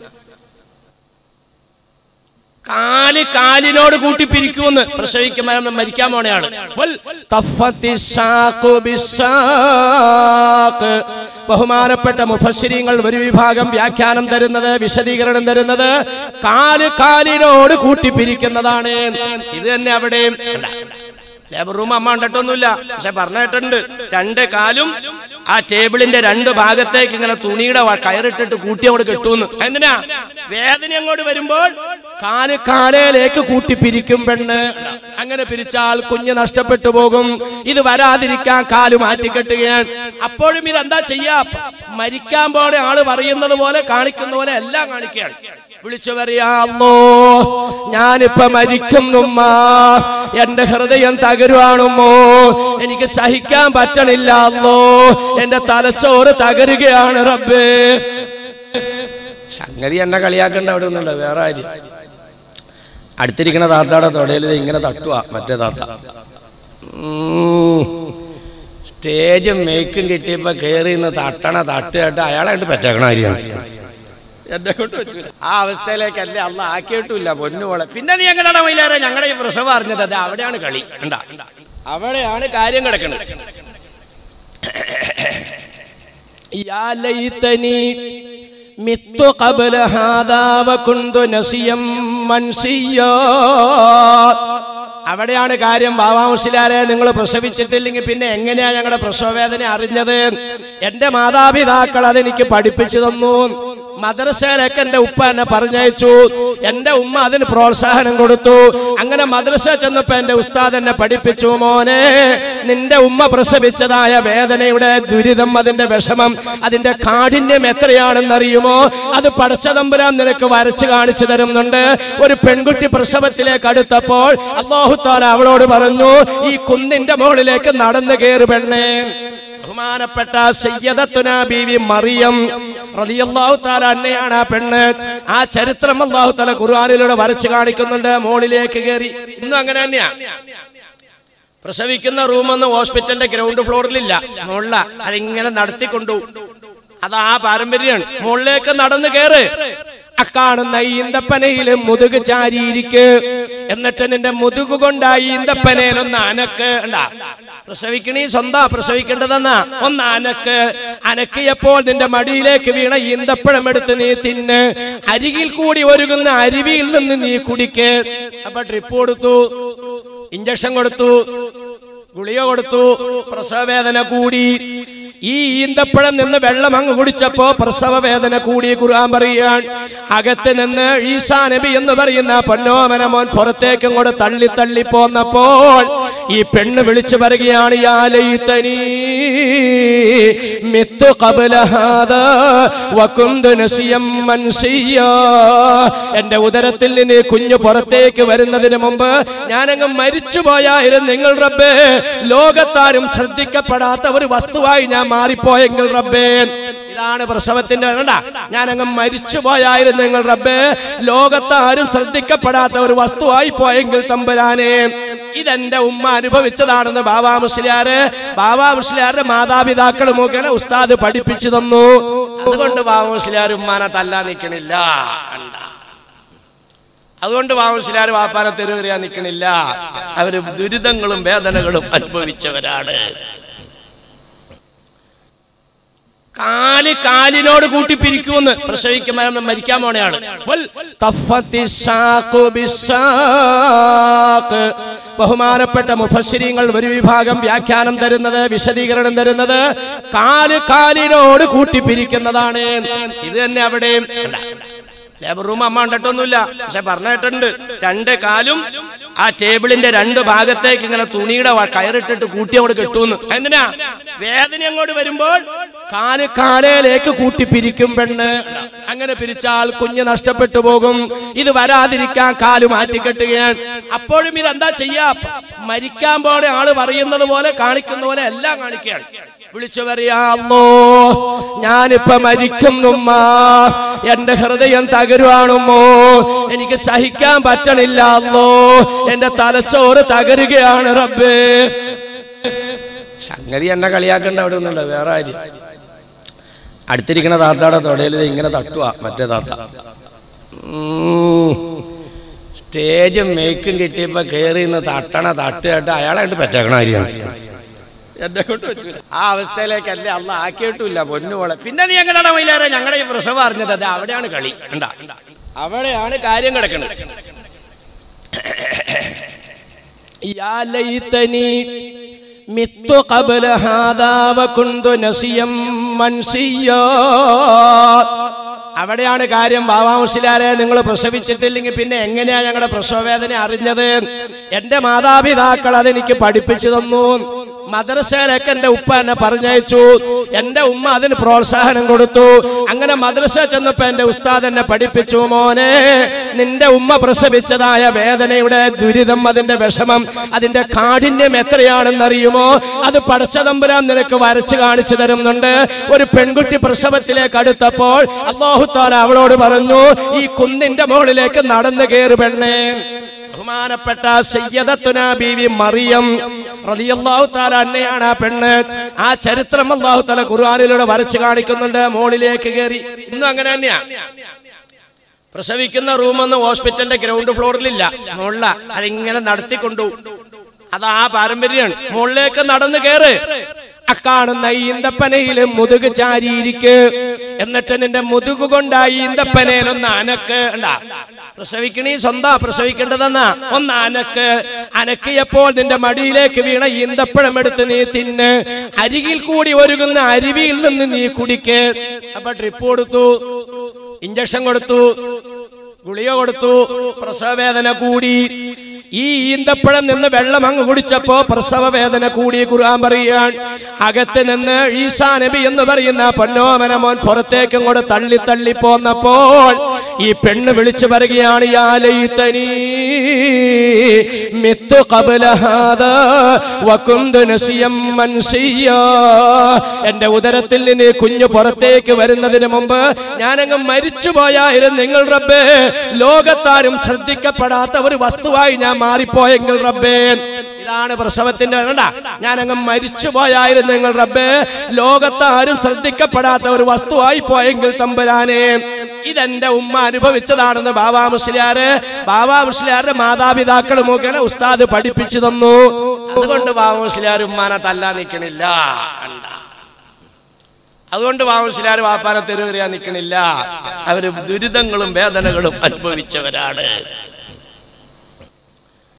കാല് കാലിനോട് കൂട്ടി പിരിക്കുമെന്ന് പ്രസവിക്കുമ്പോൾ മരിക്കാൻ പോണയാണ് വൽ തഫത്തി സാഖു ബിസ്സാഖ്. ബഹുമാനപ്പെട്ട മുഫസ്സിരിങ്ങൾ ഒരു വിഭാഗം വ്യാഖ്യാനം തരുന്നത് വിശദീകരണം തരുന്നത് കാല് കാലിനോട് കൂട്ടി പിരിക്കുന്നതാണ് ഇത് തന്നെ അവിടെയും കണ്ടാ? ലേബർ റൂം അമ്മ കണ്ടിട്ടൊന്നുമില്ല പക്ഷെ പറഞ്ഞിട്ടുണ്ട് രണ്ട് കാലും ആ ടേബിളിന്റെ രണ്ട് ഭാഗത്തേക്ക് ഇങ്ങനെ തുണിയുടെ വ- കയറിട്ടിട്ട് കൂട്ടി അങ്ങോട്ട് കെട്ടുന്നു എന്തിനാ വേദന അങ്ങോട്ട് വരുമ്പോൾ കാല് കാലയിലേക്ക് കൂട്ടി പിരിക്കും പെണ്ണ് അങ്ങനെ പിരിച്ചാൽ കുഞ്ഞ് നഷ്ടപ്പെട്ടു പോകും ഇത് വരാതിരിക്കാൻ കാല് മാറ്റിക്കെട്ടുകയാണ് അപ്പോഴും ഇത് എന്താ ചെയ്യാ മരിക്കാൻ പോലെ ആള് പറയുന്നത് പോലെ കാണിക്കുന്ന പോലെ എല്ലാം കാണിക്കുകയാണ് വിളിച്ചു പറയാമോ ഞാനിപ്പോ മരിക്കുന്നുമ്മ എന്റെ ഹൃദയം തകരുവാണുമ്മോ എനിക്ക് സഹിക്കാൻ പറ്റണില്ല അല്ലോ എന്റെ തലച്ചോറ് തകരുകയാണ് റബ്ബേ സംഗതി എന്നെ കളിയാക്കണ്ട അവിടെ ഒന്നുമില്ല വേറെ ആര്യം അടുത്തിരിക്കണ താത്താടെ തൊടയിൽ ഇങ്ങനെ തട്ടുക മറ്റേ താത്ത ഉം. സ്റ്റേജും മേക്കും കിട്ടിയപ്പോ കേറി ഇന്ന് തട്ടണ തട്ട് കേട്ട് അയാളായിട്ട് പറ്റേക്കണ കാര്യമാണ് എന്നെ കൊണ്ട് പറ്റൂല ആ അവസ്ഥയിലേക്കല്ലേ അല്ല ആക്കിയിട്ടില്ല പൊന്നുപോലെ പിന്നെ നീ എങ്ങനെയാണ് മൈലാരെ ഞങ്ങളുടെ ഈ പ്രസവം അറിഞ്ഞത് അത് അവിടെയാണ് കളി കണ്ടാ അവിടെയാണ് കാര്യം കിടക്കുന്നത് يا ليتني مت قبل هذا وكنت نسيا منسيا അവിടെയാണ് കാര്യം ബാബാമുസിലാരെ നിങ്ങൾ പ്രസവിച്ചിട്ടില്ലെങ്കിൽ പിന്നെ എങ്ങനെയാ ഞങ്ങളുടെ പ്രസവവേദന അറിഞ്ഞത് എന്റെ മാതാപിതാക്കൾ അതെനിക്ക് പഠിപ്പിച്ചു തന്നു മദ്രസയിലേക്ക് എന്റെ ഉപ്പ എന്നെ പറഞ്ഞയച്ചു എന്റെ ഉമ്മ അതിന് പ്രോത്സാഹനം കൊടുത്തു അങ്ങനെ മദ്രസ ചെന്നപ്പോ എന്റെ ഉസ്താദ് എന്നെ പഠിപ്പിച്ചു മോനെ നിന്റെ ഉമ്മ പ്രസവിച്ചതായ വേദനയുടെ ദുരിതം അതിന്റെ വിഷമം അതിന്റെ കാഠിന്യം എത്രയാണെന്നറിയുമോ അത് പടച്ചതമ്പുരാൻ നിനക്ക് വരച്ചു കാണിച്ചു തരുന്നുണ്ട് ഒരു പെൺകുട്ടി പ്രസവത്തിലേക്ക് അടുത്തപ്പോൾ അള്ളാഹുത്താല അവളോട് പറഞ്ഞു ഈ കുന്നിന്റെ മുകളിലേക്ക് നടന്നു കയറി പെണ്ണേ ബഹുമാനപ്പെട്ട സയ്യദത്തുന ബീവി മറിയം റളിയല്ലാഹു തആല അന്നയാണ് ആ പെണ്ണ് ആ ചരിത്രം അല്ലാഹു തആല ഖുർആനിലൂടെ വരച്ചു കാണിക്കുന്നുണ്ട് മോളിലേക്ക് കയറി ഇന്നും അങ്ങനെ തന്നെയാ പ്രസവിക്കുന്ന റൂമൊന്നും ഹോസ്പിറ്റലിന്റെ ഗ്രൗണ്ട് ഫ്ലോറിലില്ല മുകളില അതിങ്ങനെ നടത്തിക്കൊണ്ടു അത് ആ പാരമ്പര്യമാണ് മുകളിലേക്ക് നടന്നു കയറ് അക്കാണുന്ന ഈന്തപ്പനയിൽ മുതുക് ചാരിയിരിക്ക് എന്നിട്ട് നിന്റെ മുതുക് കൊണ്ട് ആ ഈന്തപ്പനയിലൊന്ന് അനക്ക് ഉണ്ടാ പ്രസവിക്കണീ സ്വന്തം പ്രസവിക്കേണ്ടതെന്നാ ഒന്ന് അനക്ക് അനക്കിയപ്പോൾ നിന്റെ മടിയിലേക്ക് വീണ ഈന്തപ്പഴം എടുത്ത് നീ തിന്ന് അരികിൽ കൂടി ഒരുങ്ങുന്ന അരുവിയിൽ നിന്ന് നീ കുടിക്ക് അപ്പൊ ട്രിപ്പ് കൊടുത്തു ഇഞ്ചക്ഷൻ കൊടുത്തു ഗുളിക കൊടുത്തു പ്രസവ വേദന കൂടി ഈ ഈന്തപ്പഴം നിന്ന് വെള്ളം അങ്ങ് കുടിച്ചപ്പോ പ്രസവ വേദന കൂടി ഖുർആൻ പറയാൻ അകത്ത് നിന്ന് ഈസാ നബി എന്ന് പറയുന്ന പൊന്നോമന മോൻ പുറത്തേക്ക് അങ്ങോട്ട് തള്ളി തള്ളി പോന്നപ്പോൾ ഈ പെണ്ണ് വിളിച്ചു പറയുകയാണ് യാ ലൈതനീ മിത്തു ഖബ്ല ഹാദാ വകുന്തു നസിയം മൻസിയാ എന്റെ ഉദരത്തിൽ നിന്ന് ഈ കുഞ്ഞു പുറത്തേക്ക് വരുന്നതിന് മുമ്പ് ഞാനങ്ങ് മരിച്ചു പോയായിരുന്നു നിങ്ങൾ റബ്ബേ ലോകത്താരും ശ്രദ്ധിക്കപ്പെടാത്ത ഒരു വസ്തുവായി ഞാൻ മാറിപ്പോയെങ്കിൽ റബ്ബേ ഇതാണ് പ്രസവത്തിന്റെ വേണ്ട ഞാൻ അങ്ങ് മരിച്ചു പോയായിരുന്നു നിങ്ങൾ റബ്ബേ ലോകത്താരും ശ്രദ്ധിക്കപ്പെടാത്ത ഒരു വസ്തുവായി പോയെങ്കിൽ തമ്പുരാനെ ഇതെന്റെ ഉമ്മ അനുഭവിച്ചതാണെന്ന് ബാബാ മുസ്ലിയാര് ബാബാ മുസ്ലിയാരുടെ മാതാപിതാക്കൾ മുഖേന ഉസ്താദ് പഠിപ്പിച്ചു തന്നു അതുകൊണ്ട് ബാബാ മുസ്ലിയാർ ഉമ്മാനെ തല്ലാൻ നിൽക്കണില്ല കണ്ട അതുകൊണ്ട് വാമസിലാർ വാപ്പാനെ തെരുവറിയാൻ നിൽക്കണില്ല അവര് ദുരിതങ്ങളും വേദനകളും അനുഭവിച്ചവരാണ് കാല് കാലിനോട് കൂട്ടി പിരിക്കുമെന്ന് പ്രസവിക്കുമ്പോൾ മരിക്കാൻ പോണെയാണ് വൽ തഫത്തി സാഖു ബിസ്സാഖ്. ബഹുമാനപ്പെട്ട മുഫസ്സിരിങ്ങൾ ഒരു വിഭാഗം വ്യാഖ്യാനം തരുന്നത് വിശദീകരണം തരുന്നത് കാല് കാലിനോട് കൂട്ടി പിരിക്കുന്നതാണ് ഇത് തന്നെ അവിടെയും കണ്ടാ? ലേബർ റൂം അമ്മ കണ്ടിട്ടൊന്നുമില്ല പക്ഷെ പറഞ്ഞിട്ടുണ്ട് രണ്ട് കാലും ആ ടേബിളിന്റെ രണ്ട് ഭാഗത്തേക്ക് ഇങ്ങനെ തുണിയുടെ വ- കയറിട്ടിട്ട് കൂട്ടി അങ്ങോട്ട് കെട്ടുന്നു എന്തിനാ വേദന അങ്ങോട്ട് വരുമ്പോൾ കാല് കാലയിലേക്ക് കൂട്ടി പിരിക്കും പെണ്ണ് അങ്ങനെ പിരിച്ചാൽ കുഞ്ഞ് നഷ്ടപ്പെട്ടു പോകും ഇത് വരാതിരിക്കാൻ കാല് മാറ്റിക്കെട്ടുകയാണ് അപ്പോഴും ഇതെന്താ ചെയ്യാ മരിക്കാൻ പോലെ ആള് പറയുന്നത് പോലെ കാണിക്കുന്ന പോലെ എല്ലാം കാണിക്കുകയാണ് വിളിച്ചു പറയാമോ ഞാനിപ്പോ മരിക്കുന്നുമ്മ എന്റെ ഹൃദയം തകരുവാണുമ്മോ എനിക്ക് സഹിക്കാൻ പറ്റണില്ല അല്ലോ എന്റെ തലച്ചോറ് തകരുകയാണ് റബ്ബേ സംഗതി എന്നെ കളിയാക്കണ്ട അവിടെ ഒന്നുമില്ല വേറെ ആര്യം അടുത്തിരിക്കുന്ന താത്താടെ തൊടയിൽ ഇത് ഇങ്ങനെ തട്ടുക മറ്റേ താത്ത ഉം. സ്റ്റേജും മേക്കും കിട്ടിയപ്പോ കേറി ഇന്ന് തട്ടണ തട്ട് കേട്ട് അയാളായിട്ട് പറ്റേക്കണ കാര്യമാണ് എന്നെ കൊണ്ട് പറ്റൂല ആ അവസ്ഥയിലേക്കല്ലേ അല്ല ആക്കിയിട്ടില്ല പൊന്നുപോലെ പിന്നെ നീ എങ്ങനെയാണ് മൈലാരെ ഞങ്ങളുടെ ഈ പ്രസവം അറിഞ്ഞത് അത് അവിടെയാണ് കളി കണ്ട അവിടെയാണ് കാര്യം കിടക്കുന്നത് يا ليتني مت قبل هذا وكنت نسيا منسيا അവിടെയാണ് കാര്യം ബാബാമുസിലാരെ നിങ്ങൾ പ്രസവിച്ചിട്ടില്ലെങ്കിൽ പിന്നെ എങ്ങനെയാ ഞങ്ങളുടെ പ്രസവവേദന അറിഞ്ഞത് എന്റെ മാതാപിതാക്കൾ അതെനിക്ക് പഠിപ്പിച്ചു തന്നു മദ്രസയിലേക്ക് എന്റെ ഉപ്പ എന്നെ പറഞ്ഞയച്ചു എന്റെ ഉമ്മ അതിന് പ്രോത്സാഹനം കൊടുത്തു അങ്ങനെ മദ്രസ ചെന്നപ്പോ എന്റെ ഉസ്താദ് എന്നെ പഠിപ്പിച്ചു മോനെ നിന്റെ ഉമ്മ പ്രസവിച്ചതായ വേദനയുടെ ദുരിതം അതിന്റെ വിഷമം അതിന്റെ കാഠിന്യം എത്രയാണെന്നറിയുമോ അത് പടച്ചതമ്പുരാൻ നിനക്ക് വരച്ചു കാണിച്ചു തരുന്നുണ്ട് ഒരു പെൺകുട്ടി പ്രസവത്തിലേക്ക് അടുത്തപ്പോൾ അള്ളാഹുത്താല അവളോട് പറഞ്ഞു ഈ കുന്നിന്റെ മുകളിലേക്ക് നടന്നു കയറി പെണ്ണേ ബഹുമാനപ്പെട്ട സയ്യദത്തുന ബീവി മറിയം റളിയല്ലാഹു തആല അന്നയാണ് ആ പെണ്ണ് ആ ചരിത്രം അല്ലാഹു തആല ഖുർആനിലൂടെ വരച്ചു കാണിക്കുന്നുണ്ട് മോളിലേക്ക് കയറി ഇന്നും അങ്ങനെ തന്നെയാ പ്രസവിക്കുന്ന റൂമൊന്നും ഹോസ്പിറ്റലിന്റെ ഗ്രൗണ്ട് ഫ്ലോറിലില്ല മുകളില അതിങ്ങനെ നടത്തിക്കൊണ്ടു അത് ആ പാരമ്പര്യമാണ് മുകളിലേക്ക് നടന്നു കയറ് അക്കാണുന്ന ഈന്തപ്പനയിൽ മുതുക് ചാരിയിരിക്ക് എന്നിട്ട് നിന്റെ മുതുക് കൊണ്ട് ആ ഈന്തപ്പനയിലൊന്ന് അനക്ക് ഉണ്ടാ പ്രസവിക്കണീ സ്വന്തം പ്രസവിക്കേണ്ടതെന്നാ ഒന്ന് അനക്ക് അനക്കിയപ്പോൾ നിന്റെ മടിയിലേക്ക് വീണ ഈന്തപ്പഴം എടുത്ത് നീ തിന്ന് അരികിൽ കൂടി ഒരുങ്ങുന്ന അരുവിയിൽ നിന്ന് നീ കുടിക്ക് അപ്പൊ ട്രിപ്പ് കൊടുത്തു ഇഞ്ചക്ഷൻ കൊടുത്തു ഗുളിക കൊടുത്തു പ്രസവ വേദന കൂടി ഈ ഈന്തപ്പഴം നിന്ന് വെള്ളം അങ്ങ് കുടിച്ചപ്പോ പ്രസവ വേദന കൂടി ഖുർആൻ പറയാൻ അകത്ത് നിന്ന് ഈസാ നബി എന്ന് പറയുന്ന പൊന്നോമന മോൻ പുറത്തേക്ക് അങ്ങോട്ട് തള്ളി തള്ളി പോന്നപ്പോൾ ഈ പെണ്ണ് വിളിച്ചു പറയുകയാണ് യാ ലൈതനീ മിത്തു ഖബ്ല ഹാദാ വകുന്തു നസിയം മൻസിയാ എന്റെ ഉദരത്തിൽ നിന്ന് ഈ കുഞ്ഞു പുറത്തേക്ക് വരുന്നതിന് മുമ്പ് ഞാനങ്ങ് മരിച്ചു പോയായിരുന്നു നിങ്ങൾ റബ്ബേ ലോകത്താരും ശ്രദ്ധിക്കപ്പെടാത്ത ഒരു വസ്തുവായി ഞാൻ മാറിപ്പോയെങ്കിൽ റബ്ബേ ഇതാണ് പ്രസവത്തിന്റെ വേണ്ട ഞാൻ അങ്ങ് മരിച്ചു പോയായിരുന്നു നിങ്ങൾ റബ്ബേ ലോകത്താരും ശ്രദ്ധിക്കപ്പെടാത്ത ഒരു വസ്തുവായി പോയെങ്കിൽ തമ്പുരാനെ ഇതെന്റെ ഉമ്മ അനുഭവിച്ചതാണെന്ന് ബാബാ മുസ്ലിയാര് ബാബാ മുസ്ലിയാരുടെ മാതാപിതാക്കൾ മുഖേന ഉസ്താദ് പഠിപ്പിച്ചു തന്നു അതുകൊണ്ട് ബാബാ മുസ്ലിയാർ ഉമ്മാനെ തല്ലാൻ നിൽക്കണില്ല കണ്ട അതുകൊണ്ട് വാമസിലാർ വാപ്പാനെ തെരുവറിയാൻ നിൽക്കണില്ല അവര് ദുരിതങ്ങളും വേദനകളും അനുഭവിച്ചവരാണ്